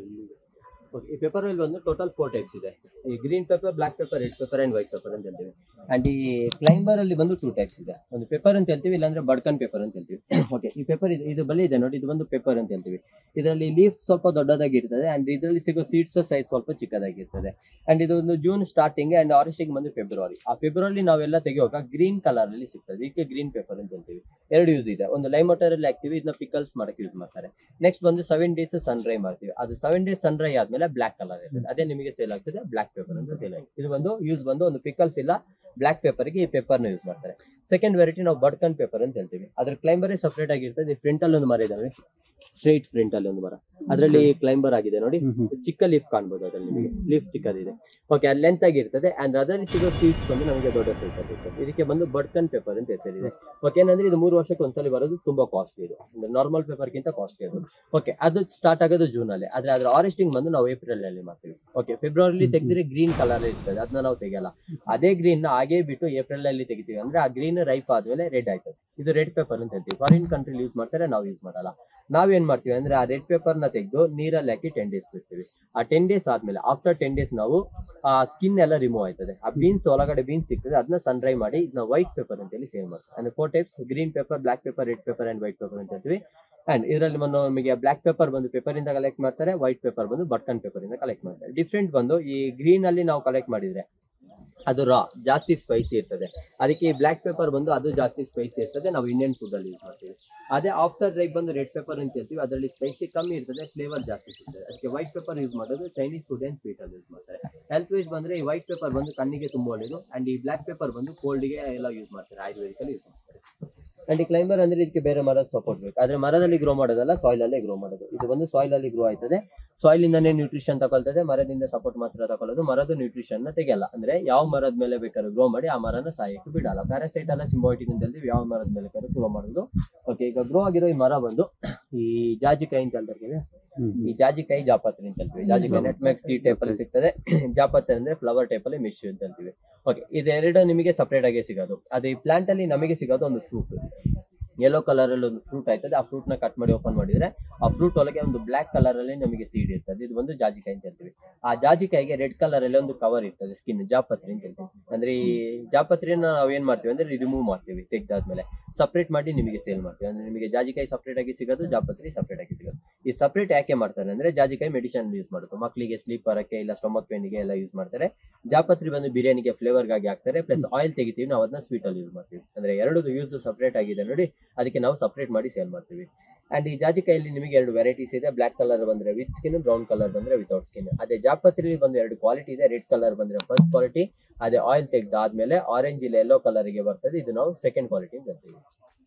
ಓಕೆ ಈ ಪೆಪ್ಪರ್ ಅಲ್ಲಿ ಬಂದು ಟೋಟಲ್ ಫೋರ್ ಟೈಪ್ಸ್ ಇದೆ ಈ green pepper black pepper red pepper and white pepper ಅಂತ ಹೇಳ್ತೀವಿ ಅಂಡ್ ಈ ಕ್ಲೈಂಬರ್ ಅಲ್ಲಿ ಬಂದು ಟೂ ಟೈಪ್ಸ್ ಇದೆ ಒಂದು ಪೆಪ್ಪರ್ ಅಂತ ಹೇಳ್ತೀವಿ ಇಲ್ಲಾಂದ್ರೆ ಬಡ್ಕನ್ ಪೆಪ್ಪರ್ ಅಂತ ಹೇಳ್ತೀವಿ ಓಕೆ ಈ ಪೆಪ್ಪರ್ ಇದು ಇದು ಬಲಿ ಇದೆ ನೋಡಿ ಇದು ಒಂದು ಪೆಪ್ಪರ್ ಅಂತ ಹೇಳ್ತೀವಿ ಇದರಲ್ಲಿ ಲೀಫ್ ಸ್ವಲ್ಪ ದೊಡ್ಡದಾಗಿರ್ತದೆ ಅಂಡ್ ಇದರಲ್ಲಿ ಸಿಗೋ ಸೀಡ್ಸ್ ಸೈಜ್ ಸ್ವಲ್ಪ ಚಿಕ್ಕದಾಗಿರ್ತದೆ ಅಂಡ್ ಇದು ಒಂದು ಜೂನ್ ಸ್ಟಾರ್ಟಿಂಗ್ ಅಂಡ್ ಆರೆಸ್ಟಿಂಗ್ ಬಂದು ಫೆಬ್ರವರಿ ಆ ಫೆಬ್ರವರಿ ನಾವೆಲ್ಲ ತೆಗೆಯುವಾಗ ಗ್ರೀನ್ ಕಲರ್ ಅಲ್ಲಿ ಸಿಗ್ತದೆ ಇದಕ್ಕೆ ಗ್ರೀನ್ ಪೇಪರ್ ಅಂತ ಹೇಳ್ತೀವಿ ಎರಡು ಯೂಸ್ ಇದೆ ಒಂದು ಲೈಮ್ ವಾಟರ್ ಅಲ್ಲಿ ಹಾಕ್ತಿವಿ ಇದನ್ನ ಪಿಕಲ್ಸ್ ಮಾಡಕ್ಕೆ ಯೂಸ್ ಮಾಡ್ತಾರೆ ನೆಕ್ಸ್ಟ್ ಬಂದು ಸೆವೆನ್ ಡೇಸ್ ಸನ್ ಡ್ರೈ ಮಾಡ್ತೀವಿ ಅದು ಸೆವೆನ್ ಡೇಸ್ ಸನ್ ಡ್ರೈ ಆದ್ಮೇಲೆ ಬ್ಲಾಕ್ ಕಲರ್ ಇರ್ತದೆ ಅದೇ ನಿಮಗೆ ಸೇಲ್ ಆಗ್ತದೆ ಬ್ಲಾಕ್ ಪೇಪರ್ ಅಂತ ಸೇಲ್ ಆಗಿದೆ ಇದು ಬಂದು ಯೂಸ್ ಬಂದು ಒಂದು ಪಿಕಲ್ಸ್ ಇಲ್ಲ ಬ್ಲಾಕ್ ಪೇಪರ್ಗೆ ಈ ಪೇಪರ್ ನ ಯೂಸ್ ಮಾಡ್ತಾರೆ ಸೆಕೆಂಡ್ ವೆರೈಟಿ ನಾವು ಬಡ್ಕನ್ ಪೇಪರ್ ಅಂತ ಹೇಳ್ತೀವಿ ಅದ್ರ ಕ್ಲೈಂಬರೇ ಸಪರೇಟ್ ಆಗಿರ್ತದೆ ಪ್ರಿಂಟ್ ಅಲ್ಲಿ ಒಂದು ಮರ ಇದೆ ನೋಡಿ ಸ್ಟ್ರೈಟ್ ಪ್ರಿಂಟ್ ಅಲ್ಲಿ ಒಂದು ಮರ ಅದರಲ್ಲಿ ಕ್ಲೈಂಬರ್ ಆಗಿದೆ ನೋಡಿ ಚಿಕ್ಕ ಲೀಫ್ ಕಾಣ್ಬೋದು ಅದ್ರಲ್ಲಿ ನಿಮಗೆ ಲೀಫ್ ಚಿಕ್ಕದಿದೆ ಓಕೆ ಅಲ್ಲಿ ಲೆಂತ್ ಆಗಿರ್ತದೆ ಅಂಡ್ ಅದರಲ್ಲಿ ಸಿಗೋ ಸೀಡ್ಸ್ ಬಂದು ನಮಗೆ ದೊಡ್ಡ ಸೈಜ್ ಆಗಿರ್ತದೆ ಇದಕ್ಕೆ ಬಂದು ಬಡ್ಕನ್ ಪೇಪರ್ ಅಂತ ಹೆಸರಿದೆ ಓಕೆ ಏನಂದ್ರೆ ಇದು ಮೂರು ವರ್ಷಕ್ಕೆ ಒಂದ್ಸಲಿ ಬರೋದು ತುಂಬಾ ಕಾಸ್ಟ್ಲಿ ಇದು ಅಂದ್ರೆ ನಾರ್ಮಲ್ ಪೇಪರ್ಗಿಂತ ಕಾಸ್ಟ್ಲಿ ಅದು ಓಕೆ ಅದು ಸ್ಟಾರ್ಟ್ ಆಗೋದು ಜೂನ್ ಅಲ್ಲಿ ಆದ್ರೆ ಅದ್ರ ಆರೆಸ್ಟಿಂಗ್ ಬಂದು ನಾವು ಏಪ್ರಿಲ್ ಅಲ್ಲಿ ಮಾಡ್ತೀವಿ ಓಕೆ ಫೆಬ್ರವರಿ ತೆಗೆದ್ರೆ ಗ್ರೀನ್ ಕಲರ್ ಇರ್ತದೆ ಅದನ್ನ ನಾವು ತೆಗೆಯಲ್ಲ ಅದೇ ಗ್ರೀನ್ ನ ಹಾಗೆ ಬಿಟ್ಟು ಏಪ್ರಿಲ್ ಅಲ್ಲಿ ತೆಗಿತೀವಿ ಅಂದ್ರೆ ಆ ಗ್ರೀನ್ ರೈಪ್ ಆದ್ಮೇಲೆ ರೆಡ್ ಆಯ್ತದೆ ಇದು ರೆಡ್ ಪೇಪರ್ ಅಂತ ಹೇಳ್ತೀವಿ ಫಾರಿನ್ ಕಂಟ್ರಿ ಯೂಸ್ ಮಾಡ್ತಾರೆ ನಾವು ಯೂಸ್ ಮಾಡಲ್ಲ ನಾವೇನ್ ಮಾಡ್ತೀವಿ ಅಂದ್ರೆ ಆ ರೆಡ್ ಪೇಪರ್ ನ ತೆಗೆದು ನೀರಲ್ಲಿ ಹಾಕಿ ಟೆನ್ ಡೇಸ್ ಬಿಡ್ತೀವಿ ಆ ಟೆನ್ ಡೇಸ್ ಆದ್ಮೇಲೆ ಆಫ್ಟರ್ ಟೆನ್ ಡೇಸ್ ನಾವು ಆ ಸ್ಕಿನ್ ಎಲ್ಲ ರಿಮೂವ್ ಆಯ್ತದೆ ಆ ಬೀನ್ಸ್ ಒಳಗಡೆ ಬೀನ್ಸ್ ಸಿಗ್ತದೆ ಅದನ್ನ ಸನ್ ಡ್ರೈ ಮಾಡಿ ಇದನ್ನ ವೈಟ್ ಪೇಪರ್ ಅಂತ ಹೇಳಿ ಸೇವ್ ಮಾಡ್ತೀವಿ ಅಂದ್ರೆ four types green paper black paper red paper and white paper ಅಂತ ಹೇಳ್ತೀವಿ ಅಂಡ್ ಇದರಲ್ಲಿ ಬಂದು ನಮಗೆ ಬ್ಲಾಕ್ ಪೇಪರ್ ಬಂದು ಪೇಪರ್ ಇಂದ ಕಲೆಕ್ಟ್ ಮಾಡ್ತಾರೆ ವೈಟ್ ಪೇಪರ್ ಬಂದು ಬಟನ್ ಪೇಪರ್ ಇಂದ ಕಲೆಕ್ಟ್ ಮಾಡ್ತಾರೆ ಡಿಫ್ರೆಂಟ್ ಬಂದು ಈ ಗ್ರೀನ್ ಅಲ್ಲಿ ನಾವು ಕಲೆಕ್ಟ್ ಮಾಡಿದ್ರೆ ಅದು ರಾ ಜಾಸ್ತಿ ಸ್ಪೈಸಿ ಇರ್ತದೆ ಅದಕ್ಕೆ ಈ ಬ್ಲಾಕ್ ಪೇಪರ್ ಬಂದು ಅದು ಜಾಸ್ತಿ ಸ್ಪೈಸಿ ಇರ್ತದೆ ನಾವು ಇಂಡಿಯನ್ ಫುಡ್ ಅಲ್ಲಿ ಯೂಸ್ ಮಾಡ್ತೀವಿ ಅದೇ ಆಫ್ಟರ್ ಡ್ರೈ ಬಂದು ರೆಡ್ ಪೇಪರ್ ಅಂತ ಹೇಳ್ತೀವಿ ಅದರಲ್ಲಿ ಸ್ಪೈಸಿ ಕಮ್ಮಿ ಇರ್ತದೆ ಫ್ಲೇವರ್ ಜಾಸ್ತಿ ಸಿಗ್ತದೆ ಅದಕ್ಕೆ ವೈಟ್ ಪೇಪರ್ ಯೂಸ್ ಮಾಡೋದು ಚೈನೀಸ್ ಫುಡ್ ಅಂಡ್ ಸ್ವೀಟ್ ಅಲ್ಲಿ ಯೂಸ್ ಮಾಡ್ತಾರೆ ಹೆಲ್ತ್ ವೈಸ್ ಬಂದ್ರೆ ಈ ವೈಟ್ ಪೇಪರ್ ಬಂದು ಕಣ್ಣಿಗೆ ತುಂಬಾ ಒಳ್ಳೇದು ಅಂಡ್ ಈ ಬ್ಲಾಕ್ ಪೇಪರ್ ಬಂದು ಕೋಲ್ಡ್ಗೆ ಎಲ್ಲ ಯೂಸ್ ಮಾಡ್ತಾರೆ ಆಯುರ್ವೇದಿಕ್ ಅಲ್ಲಿ ಯೂಸ್ ಮಾಡ್ತಾರೆ ಅಂಡ್ ಈ ಕ್ಲೈಂಬರ್ ಅಂದ್ರೆ ಇದಕ್ಕೆ ಬೇರೆ ಮರದ ಸಪೋರ್ಟ್ ಬೇಕು ಆದ್ರೆ ಮರದಲ್ಲಿ ಗ್ರೋ ಮಾಡೋದಲ್ಲ ಸಾಯಿಲ್ ಅಲ್ಲೇ ಗ್ರೋ ಮಾಡೋದು ಇದು ಬಂದು ಸಾಯಿಲ್ ಅಲ್ಲಿ ಗ್ರೋ ಆಯ್ತದೆ ಸಾಯಿಲ್ ಇಂದಾನೇ ನ್ಯೂಟ್ರಿಷನ್ ತಗೊಳ್ತದೆ ಮರದಿಂದ ಸಪೋರ್ಟ್ ಮಾತ್ರ ತಗೊಳ್ಳೋದು ಮರದ ನ್ಯೂಟ್ರಿಷನ್ ನ ತೆಗೆಯಲ್ಲ ಅಂದ್ರೆ ಯಾವ ಮರದ ಮೇಲೆ ಬೇಕಾದ್ರೂ ಗ್ರೋ ಮಾಡಿ ಆ ಮರನ ಸಾಯಕ್ಕೆ ಬಿಡಲ್ಲ ಪ್ಯಾರಾಸೈಟ್ ಅಲ್ಲ ಸಿಂಬೋಟಿಕ್ ಅಂತ ಹೇಳ್ತೀವಿ ಯಾವ ಮರದ ಮೇಲೆ ಬೇಕಾದ್ರೂ ಗ್ರೋ ಮಾಡೋದು ಓಕೆ ಈಗ ಗ್ರೋ ಆಗಿರೋ ಈ ಮರ ಬಂದು ಈ ಜಾಜಿಕಾಯಿ ಅಂತ ಹೇಳ್ತಾರೆ ಈ ಜಾಜಿಕಾಯಿ ಜಾಪತ್ರೆ ಅಂತ ಹೇಳ್ತೀವಿ ಜಾಜಿಕಾಯಿ ನೆಟ್ಮ್ಯಾಕ್ ಸಿ ಟೈಪ್ ಅಲ್ಲಿ ಸಿಗ್ತದೆ ಜಾಪತ್ರೆ ಅಂದ್ರೆ ಫ್ಲವರ್ ಟೈಪ್ ಅಲ್ಲಿ ಮಿಶ್ ಅಂತ ಹೇಳ್ತೀವಿ ಓಕೆ ಇದೆರಡು ನಿಮಗೆ ಸಪರೇಟ್ ಆಗಿ ಸಿಗೋದು ಅದೇ ಈ ಪ್ಲಾಂಟ್ ಅಲ್ಲಿ ನಮಗೆ ಸಿಗೋದು ಒಂದು ಫ್ರೂಟ್ ಯೆಲ್ಲೋ ಕಲರ್ ಅಲ್ಲಿ ಒಂದು ಫ್ರೂಟ್ ಆಯ್ತದೆ ಆ ಫ್ರೂಟ್ ನ ಕಟ್ ಮಾಡಿ ಓಪನ್ ಮಾಡಿದ್ರೆ ಆ ಫ್ರೂಟ್ ಒಳಗೆ ಒಂದು ಬ್ಲಾಕ್ ಕಲರ್ ಅಲ್ಲಿ ನಮಗೆ ಸೀಡ್ ಇರ್ತದೆ ಇದು ಒಂದು ಜಾಜಿಕಾಯಿ ಅಂತ ಹೇಳ್ತೀವಿ ಆ ಜಾಜಿಕಾಯಿಗೆ ರೆಡ್ ಕಲರ್ ಅಲ್ಲಿ ಒಂದು ಕವರ್ ಇರ್ತದೆ ಸ್ಕಿನ್ ಜಾಪತ್ರಿ ಅಂತ ಹೇಳ್ತೀವಿ ಅಂದ್ರೆ ಈ ಜಾಪತ್ರಿನ ನಾವು ಏನ್ ಮಾಡ್ತೀವಿ ಅಂದ್ರೆ ರಿಮೂವ್ ಮಾಡ್ತೀವಿ ತೆಗ್ದಾದ್ಮೇಲೆ ಸಪರೇಟ್ ಮಾಡಿ ನಿಮಗೆ ಸೇಲ್ ಮಾಡ್ತೀವಿ ಅಂದ್ರೆ ನಿಮಗೆ ಜಾಜಿಕಾಯಿ ಸಪರೇಟ್ ಆಗಿ ಸಿಗೋದು ಜಾಪತ್ರಿ ಸಪರೇಟ್ ಆಗಿ ಸಿಗೋದು ಈ ಸಪರೇಟ್ ಯಾಕೆ ಮಾಡ್ತಾರೆ ಅಂದ್ರೆ ಜಾಜಿಕಾಯಿ ಮೆಡಿಸಿನ್ ಯೂಸ್ ಮಾಡೋದು ಮಕ್ಕಳಿಗೆ ಸ್ಲೀಪ್ ಬರಕ್ಕೆ ಇಲ್ಲ ಸ್ಟೊಮಕ್ ಪೇನ್ಗೆ ಎಲ್ಲ ಯೂಸ್ ಮಾಡ್ತಾರೆ ಜಾಪತ್ರಿ ಬಂದು ಬಿರಿಯಾನಿಗೆ ಫ್ಲೇವರ್ ಗಾಗಿ ಹಾಕ್ತಾರೆ ಪ್ಲಸ್ ಆಯಿಲ್ ತೆಗಿತೀವಿ ನಾವು ಅದನ್ನ ಸ್ವೀಟ್ ಅಲ್ಲಿ ಯೂಸ್ ಮಾಡ್ತೀವಿ ಅಂದ್ರೆ ಎರಡು ಯೂಸ್ ಸಪರೇಟ್ ಆಗಿದೆ ನೋಡಿ ಅದಕ್ಕೆ ನಾವು ಸಪರೇಟ್ ಮಾಡಿ ಸೇಲ್ ಮಾಡ್ತೀವಿ ಅಂಡ್ ಈ ಜಾಜಿಕಾಯಲ್ಲಿ ನಿಮಗೆ ಎರಡು ವೆರೈಟೀಸ್ ಇದೆ ಬ್ಲಾಕ್ ಕಲರ್ ಬಂದ್ರೆ ವಿತ್ ಸ್ಕಿನ್ ಬ್ರೌನ್ ಕಲರ್ ಬಂದ್ರೆ ವಿತೌಟ್ ಸ್ಕಿನ್ ಅದೇ ಜಾಪತ್ರಿ ಬಂದು ಎರಡು ಕ್ವಾಲಿಟಿ ಇದೆ ರೆಡ್ ಕಲರ್ ಬಂದ್ರೆ ಫಸ್ಟ್ ಕ್ವಾಲಿಟಿ ಅದೇ ಆಯಿಲ್ ತೆಗ್ದಾದ್ಮೇಲೆ ಆರೆಂಜ್ ಇಲ್ಲ ಯೆಲ್ಲೋ ಕಲರ್ ಗೆ ಬರ್ತದೆ ಇದು ನಾವು ಸೆಕೆಂಡ್ ಕ್ವಾಲಿಟಿ ಅಂತ ಹೇಳ್ತೀವಿ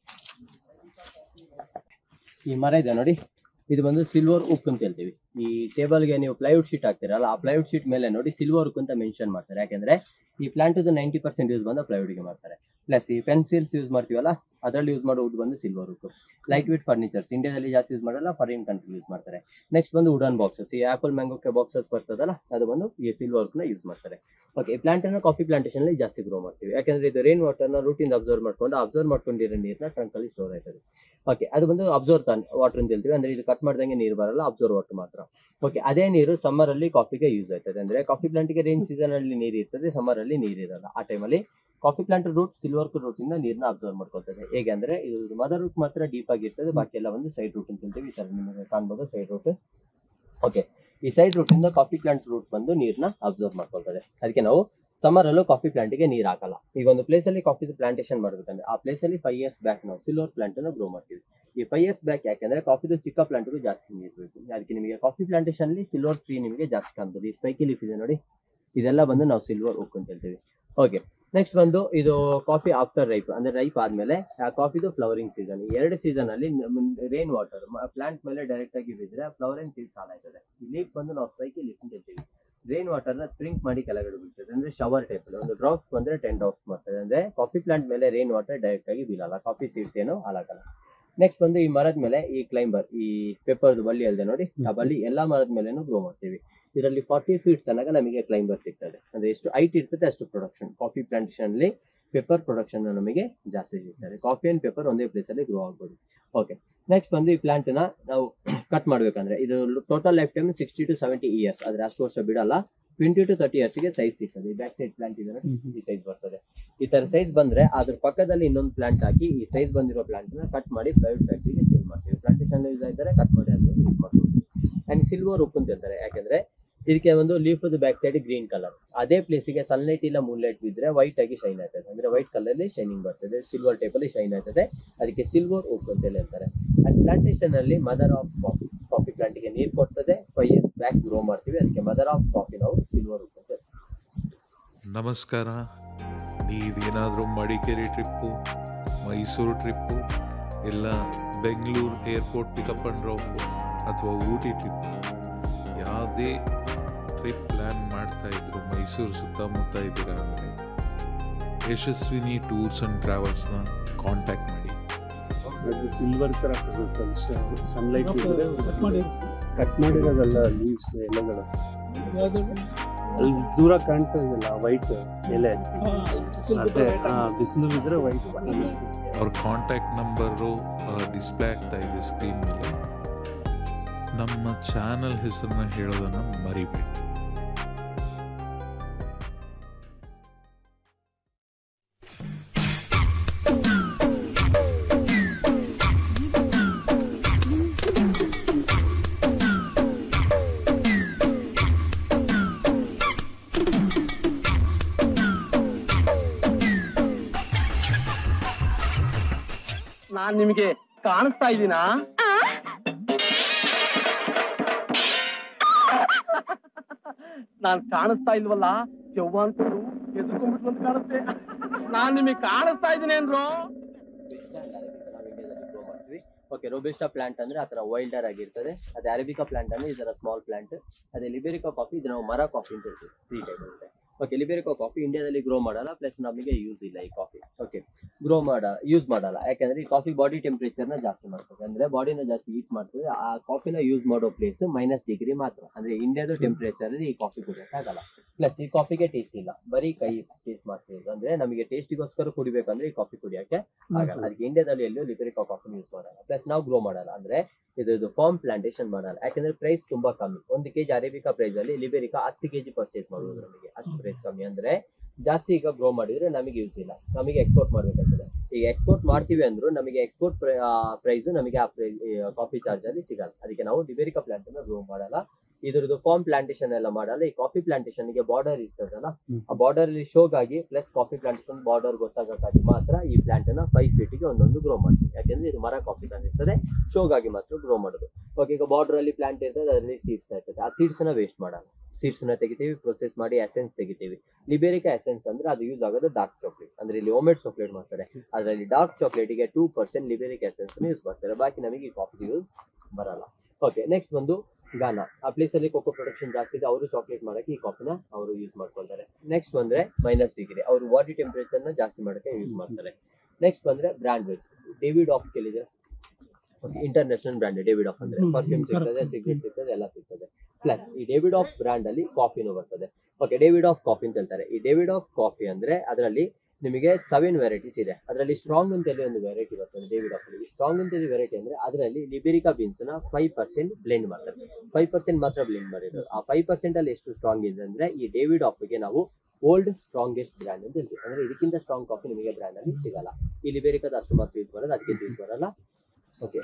ಈ ಮರ ಇದೆ ನೋಡಿ ಇದು ಬಂದು ಸಿಲ್ವರ್ ಉಕ್ ಅಂತ ಹೇಳ್ತೀವಿ ಈ ಟೇಬಲ್ಗೆ ನೀವು ಪ್ಲೈವುಡ್ ಶೀಟ್ ಹಾಕ್ತೀರಲ್ಲ ಆ ಪ್ಲೈವುಡ್ ಶೀಟ್ ಮೇಲೆ ನೋಡಿ ಸಿಲ್ವರ್ ಉಕ್ ಅಂತ ಮೆನ್ಷನ್ ಮಾಡ್ತಾರೆ ಯಾಕಂದ್ರೆ ಈ ಪ್ಲಾಂಟ್ ನೈಂಟಿ ಪರ್ಸೆಂಟ್ ಯೂಸ್ ಬಂದ ಪ್ಲೈವುಡ್ ಗೆ ಮಾಡ್ತಾರೆ ಪ್ಲಸ್ ಈ ಪೆನ್ಸಿಲ್ಸ್ ಯೂಸ್ ಮಾಡ್ತೀವಲ್ಲ ಅದರಲ್ಲಿ ಯೂಸ್ ಮಾಡೋ ವುಡ್ ಬಂದು silver wood light weight furnitures ಇಂಡಿಯಾದಲ್ಲಿ ಜಾಸ್ತಿ ಯೂಸ್ ಮಾಡಲ್ಲ ಫಾರಿನ್ ಕಂಟ್ರಿ ಯೂಸ್ ಮಾಡ್ತಾರೆ ನೆಕ್ಸ್ಟ್ ಬಂದು ವುಡನ್ ಬಾಕ್ಸಸ್ ಈ ಆಪಲ್ ಮ್ಯಾಂಗೋಕ್ಕೆ ಬಾಕ್ಸಸ್ ಬರ್ತದಲ್ಲ ಅದು ಬಂದು ಈ ಸಿಲ್ವರ್ ನ ಯೂಸ್ ಮಾಡ್ತಾರೆ ಓಕೆ ಈ ಪ್ಲಾಂಟ್ ಅನ್ನ ಕಾಫಿ ಪ್ಲಾಂಟೇಶನ್ ಅಲ್ಲಿ ಜಾಸ್ತಿ ಗ್ರೋ ಮಾಡ್ತೀವಿ ಯಾಕಂದ್ರೆ ಇದು ರೈನ್ ವಾಟರ್ ನ ರೂಟಿಂದ ಅಬ್ಸರ್ವ್ ಮಾಡ್ಕೊಂಡು ಅಬ್ಸರ್ವ್ ಮಾಡ್ಕೊಂಡಿರೋ ನೀರ್ನ ಟ್ರಂಕ್ ಅಲ್ಲಿ ಸ್ಟೋರ್ ಆಯ್ತದೆ ಓಕೆ ಅದು ಬಂದು ಅಬ್ಸರ್ವ್ ವಾಟರ್ ಅಂತ ಹೇಳ್ತೀವಿ ಅಂದ್ರೆ ಇದು ಕಟ್ ಮಾಡ್ದಂಗೆ ನೀರು ಬರಲ್ಲ ಅಬ್ಸರ್ವ್ ವಾಟರ್ ಮಾತ್ರ ಓಕೆ ಅದೇ ನೀರು ಸಮ್ಮರ್ ಅಲ್ಲಿ ಕಾಫಿಗೆ ಯೂಸ್ ಆಯ್ತದೆ ಅಂದ್ರೆ ಕಾಫಿ ಪ್ಲಾಂಟ್ಗೆ ರೈನ್ ಸೀಸನ್ ಅಲ್ಲಿ ನೀರು ಇರ್ತದೆ ಸಮ್ಮರ್ ಅಲ್ಲಿ ನೀರು ಇರಲ್ಲ ಆ ಟೈಮಲ್ಲಿ coffee plant root silver root ಇಂದ ನೀರ್ನ ಅಬ್ಸರ್ವ್ ಮಾಡ್ಕೊಳ್ತದೆ ಹೇಗೆ ಅಂದ್ರೆ ಇದು ಮದರ್ ರೂಟ್ ಮಾತ್ರ ಡೀಪ್ ಆಗಿರ್ತದೆ ಬಾಕಿ ಎಲ್ಲ ಒಂದು ಸೈಡ್ ರೂಟ್ ಅಂತ ಹೇಳ್ತೀವಿ ಈ ತರ ನಿಮಗೆ ಕಾಣ್ಬೋದು ಸೈಡ್ ರೂಟ್ ಓಕೆ ಈ ಸೈಡ್ ರೂಟ್ ಇಂದ ಕಾಫಿ ಪ್ಲಾಂಟ್ ರೂಟ್ ಬಂದು ನೀರ್ನ ಅಬ್ಸರ್ವ್ ಮಾಡ್ಕೊಳ್ತದೆ ಅದಕ್ಕೆ ನಾವು ಸಮ್ಮರ್ ಅಲ್ಲೂ ಕಾಫಿ ಪ್ಲಾಂಟ್ಗೆ ನೀರು ಹಾಕಲ್ಲ ಈಗ ಒಂದು ಪ್ಲೇಸ್ ಅಲ್ಲಿ ಕಾಫಿ ಪ್ಲಾಂಟೇಶನ್ ಮಾಡ್ಬೇಕಂದ್ರೆ ಆ ಪ್ಲೇಸ್ ಅಲ್ಲಿ ಫೈವ್ ಇಯರ್ಸ್ ಬ್ಯಾಕ್ ನಾವು ಸಿಲ್ವರ್ ಪ್ಲಾಂಟ್ ಅನ್ನು ಗ್ರೋ ಮಾಡ್ತೀವಿ ಈ ಫೈವ್ ಇಯರ್ಸ್ ಬ್ಯಾಕ್ ಯಾಕಂದ್ರೆ ಕಾಫಿದು ಚಿಕ್ಕ ಪ್ಲಾಂಟ್ಗೂ ಜಾಸ್ತಿ ನೀರು ಬೇಕು ಅದಕ್ಕೆ ನಿಮಗೆ ಕಾಫಿ ಪ್ಲಾಂಟೇಶನ್ ಅಲ್ಲಿ ಸಿಲ್ವರ್ ಟ್ರೀ ನಿಮಗೆ ಜಾಸ್ತಿ ಕಾಣ್ಬೋದು ಈ ಸ್ಪೈಕಿ ಲೀಫ್ ಇದೆ ನೋಡಿ ಇದೆಲ್ಲ ಬಂದು ನಾವು ಸಿಲ್ವರ್ ಓಕ್ ಅಂತ ಹೇಳ್ತೀವಿ ಓಕೆ ನೆಕ್ಸ್ಟ್ ಬಂದು ಇದು ಕಾಫಿ ಆಫ್ಟರ್ ರೈಪ್ ಅಂದ್ರೆ ರೈಪ್ ಆದ್ಮೇಲೆ ಆ ಕಾಫಿದು ಫ್ಲವರಿಂಗ್ ಸೀಸನ್ ಈ ಎರಡು ಸೀಸನ್ ಅಲ್ಲಿ ರೈನ್ ವಾಟರ್ ಪ್ಲಾಂಟ್ ಮೇಲೆ ಡೈರೆಕ್ಟ್ ಆಗಿ ಬಿದ್ದರೆ ಫ್ಲವರಿಂಗ್ ಸೀಸನ್ ಹಾಳಾಯ್ತದೆ ಈ ಲೀಫ್ ಬಂದು ನಾವು ಸ್ಪೈಕಿ ಲೀಫ್ ಅಂತ ಹೇಳ್ತೀವಿ ರೈನ್ ವಾಟರ್ ನ ಸ್ಪ್ರಿಂಕ್ ಮಾಡಿ ಕೆಳಗಡೆ ಬೀಳ್ತದೆ ಅಂದ್ರೆ ಶವರ್ ಟೈಪ್ ಒಂದು ಡ್ರಾಪ್ಸ್ ಬಂದ್ರೆ ಟೆನ್ ಡ್ರಾಪ್ಸ್ ಬರ್ತದೆ ಅಂದ್ರೆ ಕಾಫಿ ಪ್ಲಾಂಟ್ ಮೇಲೆ ರೈನ್ ವಾಟರ್ ಡೈರೆಕ್ಟ್ ಆಗಿ ಬೀಳಲ್ಲ ಕಾಫಿ ಸೀಡ್ಸ್ ಏನು ಹಾಳಾಗಲ್ಲ ನೆಕ್ಸ್ಟ್ ಬಂದು ಈ ಮರದ ಮೇಲೆ ಈ ಕ್ಲೈಂಬರ್ ಈ ಪೆಪ್ಪರ್ದು ಬಳ್ಳಿ ಅಲ್ಲದೆ ನೋಡಿ ಆ ಬಳ್ಳಿ ಎಲ್ಲಾ ಮರದ ಮೇಲೆನೂ ಗ್ರೋ ಮಾಡ್ತೀವಿ ಇದರಲ್ಲಿ ಫಾರ್ಟಿ ಫೀಟ್ ತನಕ ನಮಗೆ ಕ್ಲೈಂಬರ್ ಸಿಗ್ತದೆ ಅಂದ್ರೆ ಎಷ್ಟು ಹೈಟ್ ಇರ್ತದೆ ಅಷ್ಟು ಪ್ರೊಡಕ್ಷನ್ ಕಾಫಿ ಪ್ಲಾಂಟೇಶನ್ ಅಲ್ಲಿ ಪೆಪ್ಪರ್ ಪ್ರೊಡಕ್ಷನ್ ನಮಗೆ ಜಾಸ್ತಿ ಸಿಗ್ತದೆ ಕಾಫಿ ಅಂಡ್ ಪೆಪ್ಪರ್ ಒಂದೇ ಪ್ಲೇಸ್ ಅಲ್ಲಿ ಗ್ರೋ ಆಗ್ಬೋದು ಓಕೆ ನೆಕ್ಸ್ಟ್ ಬಂದು ಈ ಪ್ಲಾಂಟ್ ನ ನಾವು ಕಟ್ ಮಾಡ್ಬೇಕಂದ್ರೆ ಇದು total life time sixty to seventy years ಆದ್ರೆ ಅಷ್ಟು ವರ್ಷ ಬಿಡಲ್ಲ ಟ್ವೆಂಟಿ ಟು ತರ್ಟಿ ಇಯರ್ಸ್ ಗೆ ಸೈಜ್ ಸಿಗ್ತದೆ ಬ್ಯಾಕ್ ಸೈಡ್ ಪ್ಲಾಂಟ್ ಇದೆ ನೋಡಿ ಈ ಸೈಜ್ ಬರ್ತದೆ ಈ ತರ ಸೈಜ್ ಬಂದ್ರೆ ಅದ್ರ ಪಕ್ಕದಲ್ಲಿ ಇನ್ನೊಂದು ಪ್ಲಾಂಟ್ ಹಾಕಿ ಈ ಸೈಜ್ ಬಂದಿರೋ ಪ್ಲಾಂಟ್ ನ ಕಟ್ ಮಾಡಿ ಪ್ರೈವೇಟ್ ಫ್ಯಾಕ್ಟ್ರಿಗೆ ಸೇಲ್ ಮಾಡ್ತೀವಿ ಪ್ಲಾಂಟೇಶನ್ ಯೂಸ್ ಆಯ್ತಾರೆ ಕಟ್ ಮಾಡಿ ಅದನ್ನು ಯೂಸ್ ಮಾಡ್ತೀವಿ ಅಂಡ್ ಸಿಲ್ವರ್ ಉಪ್ಪು ಅಂತ ಹೇಳ್ತಾರೆ ಯಾಕಂದ್ರೆ ಇದಕ್ಕೆ ಒಂದು leaf back side green colour ಅದೇ ಪ್ಲೇಸಿಗೆ ಸನ್ಲೈಟ್ ಇಲ್ಲ ಮೂನ್ಲೈಟ್ ಬಿದ್ರೆ ವೈಟ್ ಆಗಿ ಶೈನ್ ಆಗ್ತದೆ ಅಂದ್ರೆ ವೈಟ್ ಕಲರ್ ಅಲ್ಲಿ ಶೈನಿಂಗ್ ಬರ್ತದೆ ಸಿಲ್ವರ್ ಟೈಪ್ ಅಲ್ಲಿ ಶೈನ್ ಆಗ್ತದೆ ಅದಕ್ಕೆ ಸಿಲ್ವರ್ ಉಪ್ಪು ಅಂತ ಹೇಳಿ ಹೇಳ್ತಾರೆ ಅಂಡ್ ಪ್ಲಾಂಟೇಶನ್ ಅಲ್ಲಿ mother of coffee coffee plant ಗೆ ನೀರು ಕೊಡ್ತದೆ ಫೈವ್ ಇಯರ್ಸ್ ಬ್ಯಾಕ್ ಗ್ರೋ ಮಾಡ್ತೀವಿ ಅದಕ್ಕೆ ಮದರ್ ಆಫ್ ಕಾಫಿ ನಾವು ಸಿಲ್ವರ್ ಉಪ್ಪು ಅಂತ ಹೇಳ್ತೀವಿ. ನಮಸ್ಕಾರ ನೀವೇನಾದರೂ ಮಡಿಕೇರಿ ಟ್ರಿಪ್ಪು ಮೈಸೂರು ಟ್ರಿಪ್ಪು ಇಲ್ಲ Bengaluru airport pickup and drop ಅಥವಾ ಊಟಿ ಟ್ರಿಪ್ಪು ಯಾವುದೇ ಟ್ರಿಪ್ ಪ್ಲ್ಯಾನ್ ಮಾಡ್ತಾ ಇದ್ರು ಮೈಸೂರು ಸುತ್ತಮುತ್ತ ಇದ್ದೀರಾ ಅಂದರೆ ಯಶಸ್ವಿನಿ ಟೂರ್ಸ್ ಆ್ಯಂಡ್ ಟ್ರಾವೆಲ್ಸ್ನ ಕಾಂಟ್ಯಾಕ್ಟ್ ಮಾಡಿ ಅದು ಸಿಲ್ವರ್ ತರ ಸನ್ಲೈಟ್ ಕಟ್ ಮಾಡಿರೋದಲ್ಲ ಲೀವ್ಸ್ ಎಲೆಗಳು ಅಲ್ಲಿ ದೂರ ಕಾಣ್ತಾ ಇದೆಯಲ್ಲ ವೈಟ್ ಎಲೆ ಅದೇ ಬಿಸಿಲು ಬಿದ್ರೆ ವೈಟ್ ಅವ್ರ ಕಾಂಟ್ಯಾಕ್ಟ್ ನಂಬರು ಡಿಸ್ಪ್ಲೇ ಆಗ್ತಾ ಇದೆ ಸ್ಕ್ರೀನ್ ಮೇಲೆ ನಮ್ಮ ಚಾನಲ್ ಹೆಸರನ್ನ ಹೇಳೋದನ್ನು ಮರಿಬೇಡಿ ನಾನ್ ನಿಮಗೆ ಕಾಣಿಸ್ತಾ ಇದ್ದೀನಾ ನಾನ್ ಕಾಣಿಸ್ತಾ ಇಲ್ವಲ್ಲ ದೆವ್ವ ಅನ್ಕೊಂಡು ಎದ್ಕೊಂಡ್ಬಿಟ್ಟು ಅಂತ ಕಾಣುತ್ತೆ ನಾನ್ ನಿಮಗೆ ಕಾಣಿಸ್ತಾ ಇದ್ದೀನಿ ಏನ್ರು ಓಕೆ ರೋಬಿಸ್ಟಾ ಪ್ಲಾಂಟ್ ಅಂದ್ರೆ ಆತರ ವೈಲ್ಡರ್ ಆಗಿರ್ತದೆ ಅದೇ ಅರೇಬಿಕಾ ಪ್ಲಾಂಟ್ ಅಂದ್ರೆ ಇದರ ಸ್ಮಾಲ್ ಪ್ಲಾಂಟ್ ಅದೇ ಲಿಬೇರಿಕಾ ಕಾಫಿ ಇದು ನಾವು ಮರ ಕಾಫಿ ಅಂತ ಹೇಳ್ತೀವಿ ತ್ರೀ ಟೈಪ್ ಇರುತ್ತೆ ಓಕೆ ಲಿಬೇರಿಕಾ ಕಾಫಿ ಇಂಡಿಯಾದಲ್ಲಿ ಗ್ರೋ ಮಾಡಲ್ಲ ಪ್ಲಸ್ ನಮಗೆ ಯೂಸ್ ಇಲ್ಲ ಈ ಕಾಫಿ ಓಕೆ ಗ್ರೋ ಮಾಡ ಯೂಸ್ ಮಾಡಲ್ಲ ಯಾಕಂದ್ರೆ ಈ ಕಾಫಿ ಬಾಡಿ ಟೆಂಪರೇಚರ್ನ ಜಾಸ್ತಿ ಮಾಡ್ತದೆ ಅಂದ್ರೆ ಬಾಡಿನ ಜಾಸ್ತಿ ಹೀಟ್ ಮಾಡ್ತದೆ ಆ ಕಾಫಿನ ಯೂಸ್ ಮಾಡೋ ಪ್ಲೇಸ್ ಮೈನಸ್ ಡಿಗ್ರಿ ಮಾತ್ರ ಅಂದ್ರೆ ಇಂಡಿಯಾದ ಟೆಂಪರೇಚರ್ ಅಲ್ಲಿ ಈ ಕಾಫಿ ಕುಡಿಯೋಕ್ಕಾಗಲ್ಲ ಪ್ಲಸ್ ಈ ಕಾಫಿಗೆ ಟೇಸ್ಟ್ ಇಲ್ಲ ಬರೀ ಕೈ ಟೇಸ್ಟ್ ಮಾಡ್ತೀವಿ ಅಂದ್ರೆ ನಮಗೆ ಟೇಸ್ಟಿಗೋಸ್ಕರ ಕುಡಿಬೇಕಂದ್ರೆ ಈ ಕಾಫಿ ಕುಡಿಯೋಕೆ ಆಗಲ್ಲ ಅದಕ್ಕೆ ಇಂಡಿಯಾದಲ್ಲಿ ಎಲ್ಲೂ ಲಿಬೆರಿಕಾ ಕಾಫಿ ಯೂಸ್ ಮಾಡಲ್ಲ ಪ್ಲಸ್ ನಾವು ಗ್ರೋ ಮಾಡಲ್ಲ ಅಂದ್ರೆ ಇದು ಫಾರ್ಮ್ ಪ್ಲಾಂಟೇಶನ್ ಮಾಡಲ್ಲ ಯಾಕಂದ್ರೆ ಪ್ರೈಸ್ ತುಂಬಾ ಕಮ್ಮಿ ಒಂದು ಕೆಜಿ ಅರೇಬಿಕಾ ಪ್ರೈಸ್ ಅಲ್ಲಿ ಲಿಬೆರಿಕಾ ಹತ್ತು ಕೆಜಿ ಪರ್ಚೇಸ್ ಮಾಡುವುದು ನಮಗೆ ಅಷ್ಟು ಪ್ರೈಸ್ ಕಮ್ಮಿ ಅಂದ್ರೆ ಜಾಸ್ತಿ ಈಗ ಗ್ರೋ ಮಾಡಿದ್ರೆ ನಮಗೆ ಯೂಸ್ ಇಲ್ಲ ನಮಗೆ ಎಕ್ಸ್ಪೋರ್ಟ್ ಮಾಡ್ಬೇಕಾಗ್ತದೆ ಈಗ ಎಕ್ಸ್ಪೋರ್ಟ್ ಮಾಡ್ತೀವಿ ಅಂದ್ರು ನಮಗೆ ಎಕ್ಸ್ಪೋರ್ಟ್ ಪ್ರೈಸ್ ನಮಗೆ ಆ ಕಾಫಿ ಚಾರ್ಜ್ ಅಲ್ಲಿ ಸಿಗಲ್ಲ ಅದಕ್ಕೆ ನಾವು ಲಿಬೆರಿಕಾ ಪ್ಲಾಂಟ್ ಅನ್ನ ಗ್ರೋ ಮಾಡಲ್ಲ ಇದ್ರದ್ದು ಫಾರ್ಮ್ ಪ್ಲಾಂಟೇಶನ್ ಎಲ್ಲ ಮಾಡಲ್ಲ ಈ ಕಾಫಿ ಪ್ಲಾಂಟೇಶನ್ ಗೆ ಬಾರ್ಡರ್ ಇರ್ತದಲ್ಲ ಆ ಬಾರ್ಡರ್ ಅಲ್ಲಿ ಶೋಗಾಗಿ ಪ್ಲಸ್ ಕಾಫಿ ಪ್ಲಾಂಟೇಶನ್ ಬಾರ್ಡರ್ ಗೊತ್ತಾಗಕ್ಕಾಗಿ ಮಾತ್ರ ಈ ಪ್ಲಾಂಟ್ ಅನ್ನ ಫೈವ್ ಫೀಟ್ ಗೆ ಒಂದೊಂದು ಗ್ರೋ ಮಾಡ್ತೀವಿ ಯಾಕಂದ್ರೆ ಇದು ಮರ ಕಾಫಿ ಪ್ಲಾಂಟ್ ಇರ್ತದೆ ಶೋಗಾಗಿ ಮಾತ್ರ ಗ್ರೋ ಮಾಡೋದು ಓಕೆ ಈಗ ಬಾರ್ಡರ್ ಅಲ್ಲಿ ಪ್ಲಾಂಟ್ ಇರ್ತದೆ ಅದರಲ್ಲಿ ಸೀಡ್ಸ್ ಇರ್ತದೆ ಆ ಸೀಡ್ಸ್ ನ ವೇಸ್ಟ್ ಮಾಡಲ್ಲ ಸೀಡ್ಸ್ ನ ತೆಗಿತೀವಿ ಪ್ರೊಸೆಸ್ ಮಾಡಿ ಎಸೆನ್ಸ್ ತೆಗಿತೀವಿ ಲಿಬೇರಿಕಾ ಎಸೆನ್ಸ್ ಅಂದ್ರೆ ಅದು ಯೂಸ್ ಆಗೋದು ಡಾರ್ಕ್ ಚಾಕ್ಲೇಟ್ ಅಂದ್ರೆ ಇಲ್ಲಿ ಓಮೆಡ್ ಚಾಕ್ಲೇಟ್ ಮಾಡ್ತಾರೆ ಅದರಲ್ಲಿ ಡಾರ್ಕ್ ಚಾಕ್ಲೇಟ್ ಗೆ two percent liberica essence use ಮಾಡ್ತಾರೆ ಬಾಕಿ ನಮಗೆ ಈ ಕಾಫಿ ಯೂಸ್ ಬರಲ್ಲ ಓಕೆ ನೆಕ್ಸ್ಟ್ ಬಂದು ಗಾನಾ ಆ ಪ್ಲೇಸ್ ಅಲ್ಲಿ ಕೋಕೋ ಪ್ರೊಡಕ್ಷನ್ ಜಾಸ್ತಿ ಇದೆ ಅವರು ಚಾಕ್ಲೇಟ್ ಮಾಡಕ್ಕೆ ಈ ಕಾಫಿನ ಅವರು ಯೂಸ್ ಮಾಡ್ಕೊಳ್ತಾರೆ ನೆಕ್ಸ್ಟ್ ಬಂದ್ರೆ ಮೈನಸ್ ಡಿಗ್ರಿ ಅವರು ಬಾಡಿ ಟೆಂಪರೇಚರ್ ನ ಜಾಸ್ತಿ ಮಾಡಕ್ಕೆ ಯೂಸ್ ಮಾಡ್ತಾರೆ ನೆಕ್ಸ್ಟ್ ಬಂದ್ರೆ ಬ್ರ್ಯಾಂಡ್ ವೈಸ್ ಡೇವಿಡ್ ಆಫ್ ಕೇಳಿದ್ರೆ ಇಂಟರ್ನ್ಯಾಷನಲ್ ಬ್ರ್ಯಾಂಡ್ ಡೇವಿಡ್ ಆಫ್ ಅಂದ್ರೆ ಹ್ಮ್, ಪರ್ಫ್ಯೂಮ್ correct. ಸಿಗ್ತದೆ ಸಿಗರೇಟ್ ಸಿಗ್ತದೆ ಎಲ್ಲ ಸಿಗ್ತದೆ ಪ್ಲಸ್ ಈ ಡೇವಿಡ್ ಆಫ್ ಬ್ರ್ಯಾಂಡ್ ಅಲ್ಲಿ ಕಾಫಿನೂ ಬರ್ತದೆ ಓಕೆ ಡೇವಿಡ್ ಆಫ್ ಕಾಫಿ ಅಂತ ಹೇಳ್ತಾರೆ ಈ ಡೇವಿಡ್ ಆಫ್ ಕಾಫಿ ಅಂದ್ರೆ ಅದರಲ್ಲಿ ನಿಮಗೆ ಸೆವೆನ್ ವೆರೈಟೀಸ್ ಇದೆ ಅದರಲ್ಲಿ ಸ್ಟ್ರಾಂಗ್ ಅಂತ ಹೇಳಿ ಒಂದು ವೆರೈಟಿ ಬರ್ತದೆ ಡೇವಿಡ್ ಆಫ್ ಅಲ್ಲಿ ಸ್ಟ್ರಾಂಗ್ ಅಂತ ಹೇಳಿ ವೆರೈಟಿ ಅಂದ್ರೆ ಅದರಲ್ಲಿ ಲಿಬೆರಿಕಾ ಬೀನ್ಸ್ ನ ಫೈವ್ ಪರ್ಸೆಂಟ್ ಬ್ಲೆಂಡ್ ಮಾಡ್ತಾರೆ ಫೈವ್ ಪರ್ಸೆಂಟ್ ಮಾತ್ರ ಬ್ಲೆಂಡ್ ಮಾಡಿರೋದು ಆ ಫೈವ್ ಪರ್ಸೆಂಟ್ ಅಲ್ಲಿ ಎಷ್ಟು ಸ್ಟ್ರಾಂಗ್ ಇದೆ ಅಂದ್ರೆ ಈ ಡೇವಿಡ್ ಆಫ್ಗೆ ನಾವು ಓಲ್ಡ್ ಸ್ಟ್ರಾಂಗೆಸ್ಟ್ ಬ್ರ್ಯಾಂಡ್ ಅಂತ ಹೇಳ್ತೀವಿ ಅಂದ್ರೆ ಇದಕ್ಕಿಂತ ಸ್ಟ್ರಾಂಗ್ ಕಾಫಿ ನಿಮಗೆ ಬ್ರ್ಯಾಂಡ್ ಅಲ್ಲಿ ಸಿಗಲ್ಲ ಈ ಲಿಬೆರಿಕಾದ ಅಷ್ಟು ಮಾತ್ರ ಯೂಸ್ ಬರೋದು ಅದಕ್ಕೆ ಯೂಸ್ ಬರಲ್ಲ ಓಕೆ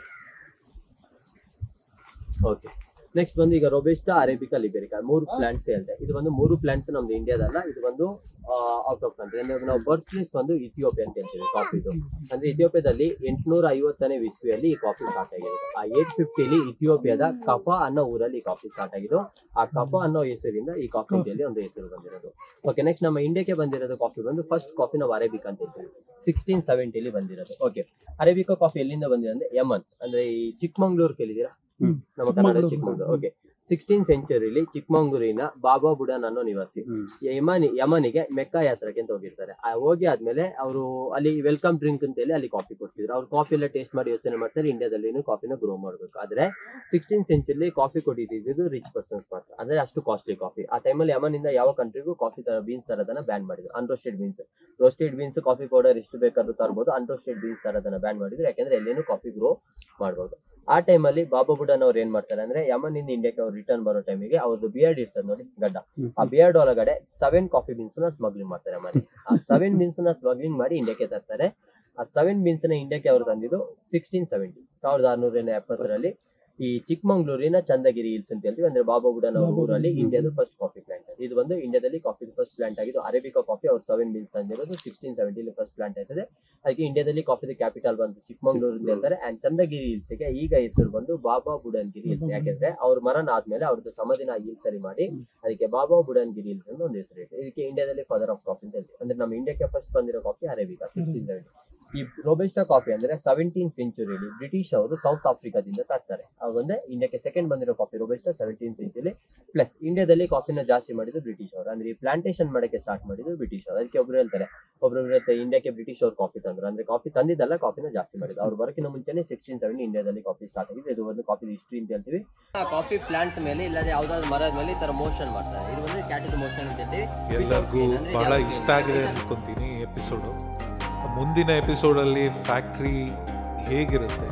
ಓಕೆ ನೆಕ್ಸ್ಟ್ ಬಂದು ಈಗ ರೊಬೆಸ್ಟಾ ಅರೇಬಿಕಾ ಲಿಬೆರಿಕಾ ಮೂರು ಪ್ಲಾಂಟ್ಸ್ ಹೇಳ್ತೆ ಇದು ಒಂದು ಮೂರು ಪ್ಲಾಂಟ್ಸ್ ನಮ್ದು ಇಂಡಿಯಾದಲ್ಲ ಇದು ಒಂದು ಔಟ್ ಆಫ್ ಕಂಟ್ರಿ ಅಂದ್ರೆ ನಾವು ಬರ್ತ್ ಪ್ಲೇಸ್ ಬಂದು ಇಥಿಯೋಪಿಯಾ ಅಂತ ಹೇಳ್ತೀವಿ ಕಾಫಿದು ಅಂದ್ರೆ ಇಥಿಯೋಪಿಯಾದಲ್ಲಿ ಎಂಟುನೂರ ಐವತ್ತನೇ ವಿಸ್ವಿಯಲ್ಲಿ ಈ ಕಾಫಿ ಸ್ಟಾರ್ಟ್ ಆಗಿರೋದು ಆ ಏಟ್ ಫಿಫ್ಟಿಲಿ ಇಥಿಯೋಪಿಯಾದ ಕಫ ಅನ್ನೋ ಊರಲ್ಲಿ ಈ ಕಾಫಿ ಸ್ಟಾರ್ಟ್ ಆಗಿದ್ದು ಆ ಕಫ ಅನ್ನೋ ಹೆಸರಿಂದ ಈ ಕಾಫಿ ಇಂಡಿಯಲ್ಲಿ ಒಂದು ಹೆಸರು ಬಂದಿರೋದು ಓಕೆ ನೆಕ್ಸ್ಟ್ ನಮ್ಮ ಇಂಡಿಯಾಕ್ಕೆ ಬಂದಿರೋದು ಕಾಫಿ ಬಂದು ಫಸ್ಟ್ ಕಾಫಿ ನಾವು ಅರೇಬಿಕಾ ಅಂತ ಹೇಳ್ತೀವಿ ಸಿಕ್ಸ್ಟೀನ್ ಸೆವೆಂಟಿಲಿ ಬಂದಿರೋದು ಓಕೆ ಅರೇಬಿಕಾ ಕಾಫಿ ಎಲ್ಲಿಂದ ಬಂದಿದೆ ಅಂದ್ರೆ ಯಮನ್ ಅಂದ್ರೆ ಈ ಚಿಕ್ಕಮಂಗ್ಳೂರ್ ಕೇಳಿದೀರಾ ಹ್ಮ್. ನಮ್ಮ ಕನ್ನಡ ಚಿಕ್ಕಮಂಗ್ಳೂರು. ಚಿಕ್ಕಮಂಗ್ಳೂರು ಓಕೆ ಸಿಕ್ಸ್ಟೀನ್ ಸೆಂಚುರಿಲಿ ಚಿಕ್ಕಮಂಗ್ಳೂರಿನ ಬಾಬಾ ಬುಡನ್ ಅನ್ನೋ ನಿವಾಸಿ ಹ್ಮ್. ಯಮನಿ ಯಮನಿಗೆ ಮೆಕ್ಕಾ ಯಾತ್ರಕ್ಕೆ ಅಂತ ಹೋಗಿರ್ತಾರೆ ಆ ಹೋಗಿ ಆದ್ಮೇಲೆ ಅವರು ಅಲ್ಲಿ ವೆಲ್ಕಮ್ ಡ್ರಿಂಕ್ ಅಂತ ಹೇಳಿ ಅಲ್ಲಿ ಕಾಫಿ ಕೊಡ್ತಿದ್ರು ಅವ್ರು ಕಾಫಿ ಎಲ್ಲ ಟೇಸ್ಟ್ ಮಾಡಿ ಯೋಚನೆ ಮಾಡ್ತಾರೆ ಇಂಡಿಯಾದಲ್ಲಿ ಕಾಫಿನ ಗ್ರೋ ಮಾಡಬೇಕು ಆದ್ರೆ ಸಿಕ್ಸ್ಟೀನ್ ಸೆಂಚುರಿ ಕಾಫಿ ಕೊಟ್ಟಿದ್ದು ರಿಚ್ ಪರ್ಸನ್ಸ್ ಮಾತ್ರ ಅಂದ್ರೆ ಅಷ್ಟು ಕಾಸ್ಟ್ಲಿ ಕಾಫಿ ಆ ಟೈಮಲ್ಲಿ ಯಮನಿಂದ ಯಾವ ಕಂಟ್ರಿಗೂ ಕಾಫಿ ತರ ಬೀನ್ಸ್ ತರದನ್ನ ಬ್ಯಾನ್ ಮಾಡಿದ್ರು unroasted beans roasted beans coffee powder ಎಷ್ಟು ಬೇಕಾದ್ರೂ ತರಬಹುದು ಅನ್ರೋಸ್ಟೆಡ್ ಬೀನ್ಸ್ ತರದನ್ನ ಬ್ಯಾನ್ ಮಾಡಿದ್ರು ಯಾಕಂದ್ರೆ ಎಲ್ಲಿನೂ ಕಾಫಿ ಗ್ರೋ ಮಾಡ್ಬೋದು ಆ ಟೈಮಲ್ಲಿ ಬಾಬಾ ಬುಡನ್ ಅವ್ರು ಏನ್ ಮಾಡ್ತಾರೆ ಅಂದ್ರೆ ಯಮನಿಂದ ಇಂಡಿಯಾಕ್ಕೆ ಅವ್ರು ರಿಟರ್ನ್ ಬರೋ ಟೈಮಿಗೆ ಅವ್ರದ್ದು ಬಿಯರ್ಡ್ ಇರ್ತದೆ ನೋಡಿ ಗಡ್ಡ ಆ ಬಿಯರ್ಡ್ ಒಳಗಡೆ ಸೆವೆನ್ ಕಾಫಿ ಬೀನ್ಸ್ ನ ಸ್ಮಗ್ಲಿಂಗ್ ಮಾಡ್ತಾರೆ ಮಾಡಿ ಆ ಸೆವೆನ್ ಬೀನ್ಸ್ ನ ಸ್ಮಗ್ಲಿಂಗ್ ಮಾಡಿ ಇಂಡಿಯಾಕ್ಕೆ ತರ್ತಾರೆ ಆ ಸೆವೆನ್ ಬೀನ್ಸ್ ನ ಇಂಡಿಯಾಕ್ಕೆ ಅವ್ರು ತಂದಿದ್ದು ಸಿಕ್ಸ್ಟೀನ್ ಸೆವೆಂಟಿ ಸಾವಿರದ ಆರ್ನೂರ ಎಪ್ಪತ್ತರಲ್ಲಿ ಈ ಚಿಕ್ಕಮಂಗ್ಳೂರಿನ ಚಂದಗಿರಿ ಹಿಲ್ಸ್ ಅಂತ ಹೇಳ್ತೀವಿ ಅಂದ್ರೆ ಬಾಬಾ ಬುಡನ್ ಅವ್ರ ಊರಲ್ಲಿ ಇಂಡಿಯಾದ ಫಸ್ಟ್ ಕಾಫಿ ಪ್ಲಾಂಟ್ ಇದು ಬಂದು ಇಂಡಿಯಾದಲ್ಲಿ ಕಾಫಿ ಫಸ್ಟ್ ಪ್ಲಾಂಟ್ ಆಗಿದ್ದು ಅರೇಬಿಕಾ ಕಾಫಿ ಅವ್ರು ಸೆವೆನ್ ಬೀನ್ಸ್ ತಂದಿರೋದು ಸಿಕ್ಸ್ಟೀನ್ ಸೆವೆಂಟಿಲಿ ಫಸ್ಟ್ ಪ್ಲಾಂಟ್ ಆಯ್ತದೆ ಅದಕ್ಕೆ ಇಂಡಿಯಾದಲ್ಲಿ ಕಾಫಿ ಕ್ಯಾಪಿಟಲ್ ಬಂದು ಚಿಕ್ಕಮಂಗ್ಳೂರು ಅಂತ ಹೇಳ್ತಾರೆ ಅಂಡ್ ಚಂದಗಿರಿ ಹಿಲ್ಸ್ ಗೆ ಈಗ ಹೆಸರು ಬಂದು ಬಾಬಾ ಬುಡನ್ಗಿರಿ ಹಿಲ್ಸ್ ಯಾಕೆಂದ್ರೆ ಅವ್ರ ಮರಣ ಆದ್ಮೇಲೆ ಅವ್ರದ್ದು ಸಮಾಧಿನ ಹಿಲ್ಸ್ ಅಲ್ಲಿ ಮಾಡಿ ಅದಕ್ಕೆ ಬಾಬಾ ಬುಡನ್ಗಿರಿ ಹಿಲ್ಸ್ ಅಂತ ಒಂದು ಹೆಸರು ಇದೆ ಇದಕ್ಕೆ ಇಂಡಿಯಾದಲ್ಲಿ ಫಾದರ್ ಆಫ್ ಕಾಫಿ ಅಂತ ಹೇಳ್ತೀವಿ ಅಂದ್ರೆ ನಮ್ಮ ಇಂಡಿಯಾಕ್ಕೆ ಫಸ್ಟ್ ಬಂದಿರೋ ಕಾಫಿ ಅರೇಬಿಕಾ ಸಿಕ್ಸ್ಟೀನ್ ಸೆವೆಂಟಿ ಈ ರೋಬೆಸ್ಟಾ ಕಾಫಿ ಅಂದ್ರೆ ಸೆವೆಂಟೀನ್ ಸೆಂಚುರಿಲಿ ಬ್ರಿಟಿಷ್ ಅವರು ಸೌತ್ ಆಫ್ರಿಕಾದಿಂದ ತರ್ತಾರೆ ಅವಾಗ ಅಂದ್ರೆ ಇಂಡಿಯಾಕ್ಕೆ ಸೆಕೆಂಡ್ ಬಂದಿರೋ coffee robusta seventeen century plus ಇಂಡಿಯಾದಲ್ಲಿ ಕಾಫಿನ ಜಾಸ್ತಿ ಮಾಡಿದ್ದು ಬ್ರಿಟಿಷ್ ಅವರು ಅಂದ್ರೆ ಈ ಪ್ಲಾಂಟೇಶನ್ ಮಾಡಕ್ಕೆ ಸ್ಟಾರ್ಟ್ ಮಾಡಿದ್ದು ಬ್ರಿಟಿಷ್ ಅವರು ಅದಕ್ಕೆ ಒಬ್ರು ಹೇಳ್ತಾರೆ ಒಬ್ರು ಹೇಳ್ತಾರೆ ಇಂಡಿಯಾಕ್ಕೆ ಬ್ರಿಟಿಷ್ ಅವರು ಕಾಫಿ ತಂದ್ರು ಅಂದ್ರೆ ಕಾಫಿ ತಂದಿದ್ದಲ್ಲ ಕಾಫಿನ ಜಾಸ್ತಿ ಮಾಡಿದ್ರು ಅವ್ರು ಬರೋಕ್ಕಿಂತ ಮುಂಚೆನೆ ಸಿಕ್ಸ್ಟೀನ್ ಸೆವೆಂಟಿ ಇಂಡಿಯಾದಲ್ಲಿ ಕಾಫಿ ಸ್ಟಾರ್ಟ್ ಆಗಿದೆ ಇದು ಒಂದು ಕಾಫಿ ಹಿಸ್ಟ್ರಿ ಅಂತ ಹೇಳ್ತೀವಿ ಕಾಫಿ ಪ್ಲಾಂಟ್ ಮೇಲೆ ಇಲ್ಲದೆ ಯಾವ್ದಾದ್ರು ಮರದ ಮೇಲೆ ಈ ತರ ಮೋಷನ್ ಮಾಡ್ತಾರೆ ಇದು ಒಂದು ಕ್ಯಾಟಲ್ ಮೋಷನ್ ಅಂತ ಹೇಳ್ತೀವಿ ಎಲ್ಲರಿಗೂ ಬಹಳ ಇಷ್ಟ ಆಗಿದೆ ಅನ್ಕೊಂತೀನಿ ಈ ಎಪಿಸೋಡು ಮುಂದಿನ ಎಪಿಸೋಡಲ್ಲಿ ಫ್ಯಾಕ್ಟ್ರಿ ಹೇಗಿರುತ್ತೆ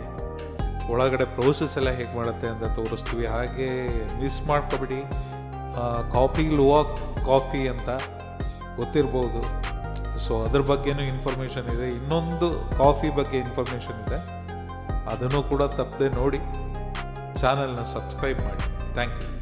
ಒಳಗಡೆ ಪ್ರೋಸೆಸ್ ಎಲ್ಲ ಹೇಗೆ ಮಾಡುತ್ತೆ ಅಂತ ತೋರಿಸ್ತೀವಿ ಹಾಗೆ ಮಿಸ್ ಮಾಡ್ಕೊಬಿಡಿ ಕಾಫಿ ಲುವಾ ಕಾಫಿ ಅಂತ ಗೊತ್ತಿರ್ಬೋದು ಸೊ ಅದ್ರ ಬಗ್ಗೆನೂ ಇನ್ಫಾರ್ಮೇಷನ್ ಇದೆ ಇನ್ನೊಂದು ಕಾಫಿ ಬಗ್ಗೆ ಇನ್ಫಾರ್ಮೇಷನ್ ಇದೆ ಅದನ್ನು ಕೂಡ ತಪ್ಪದೆ ನೋಡಿ ಚಾನಲ್ನ ಸಬ್ಸ್ಕ್ರೈಬ್ ಮಾಡಿ ಥ್ಯಾಂಕ್ ಯು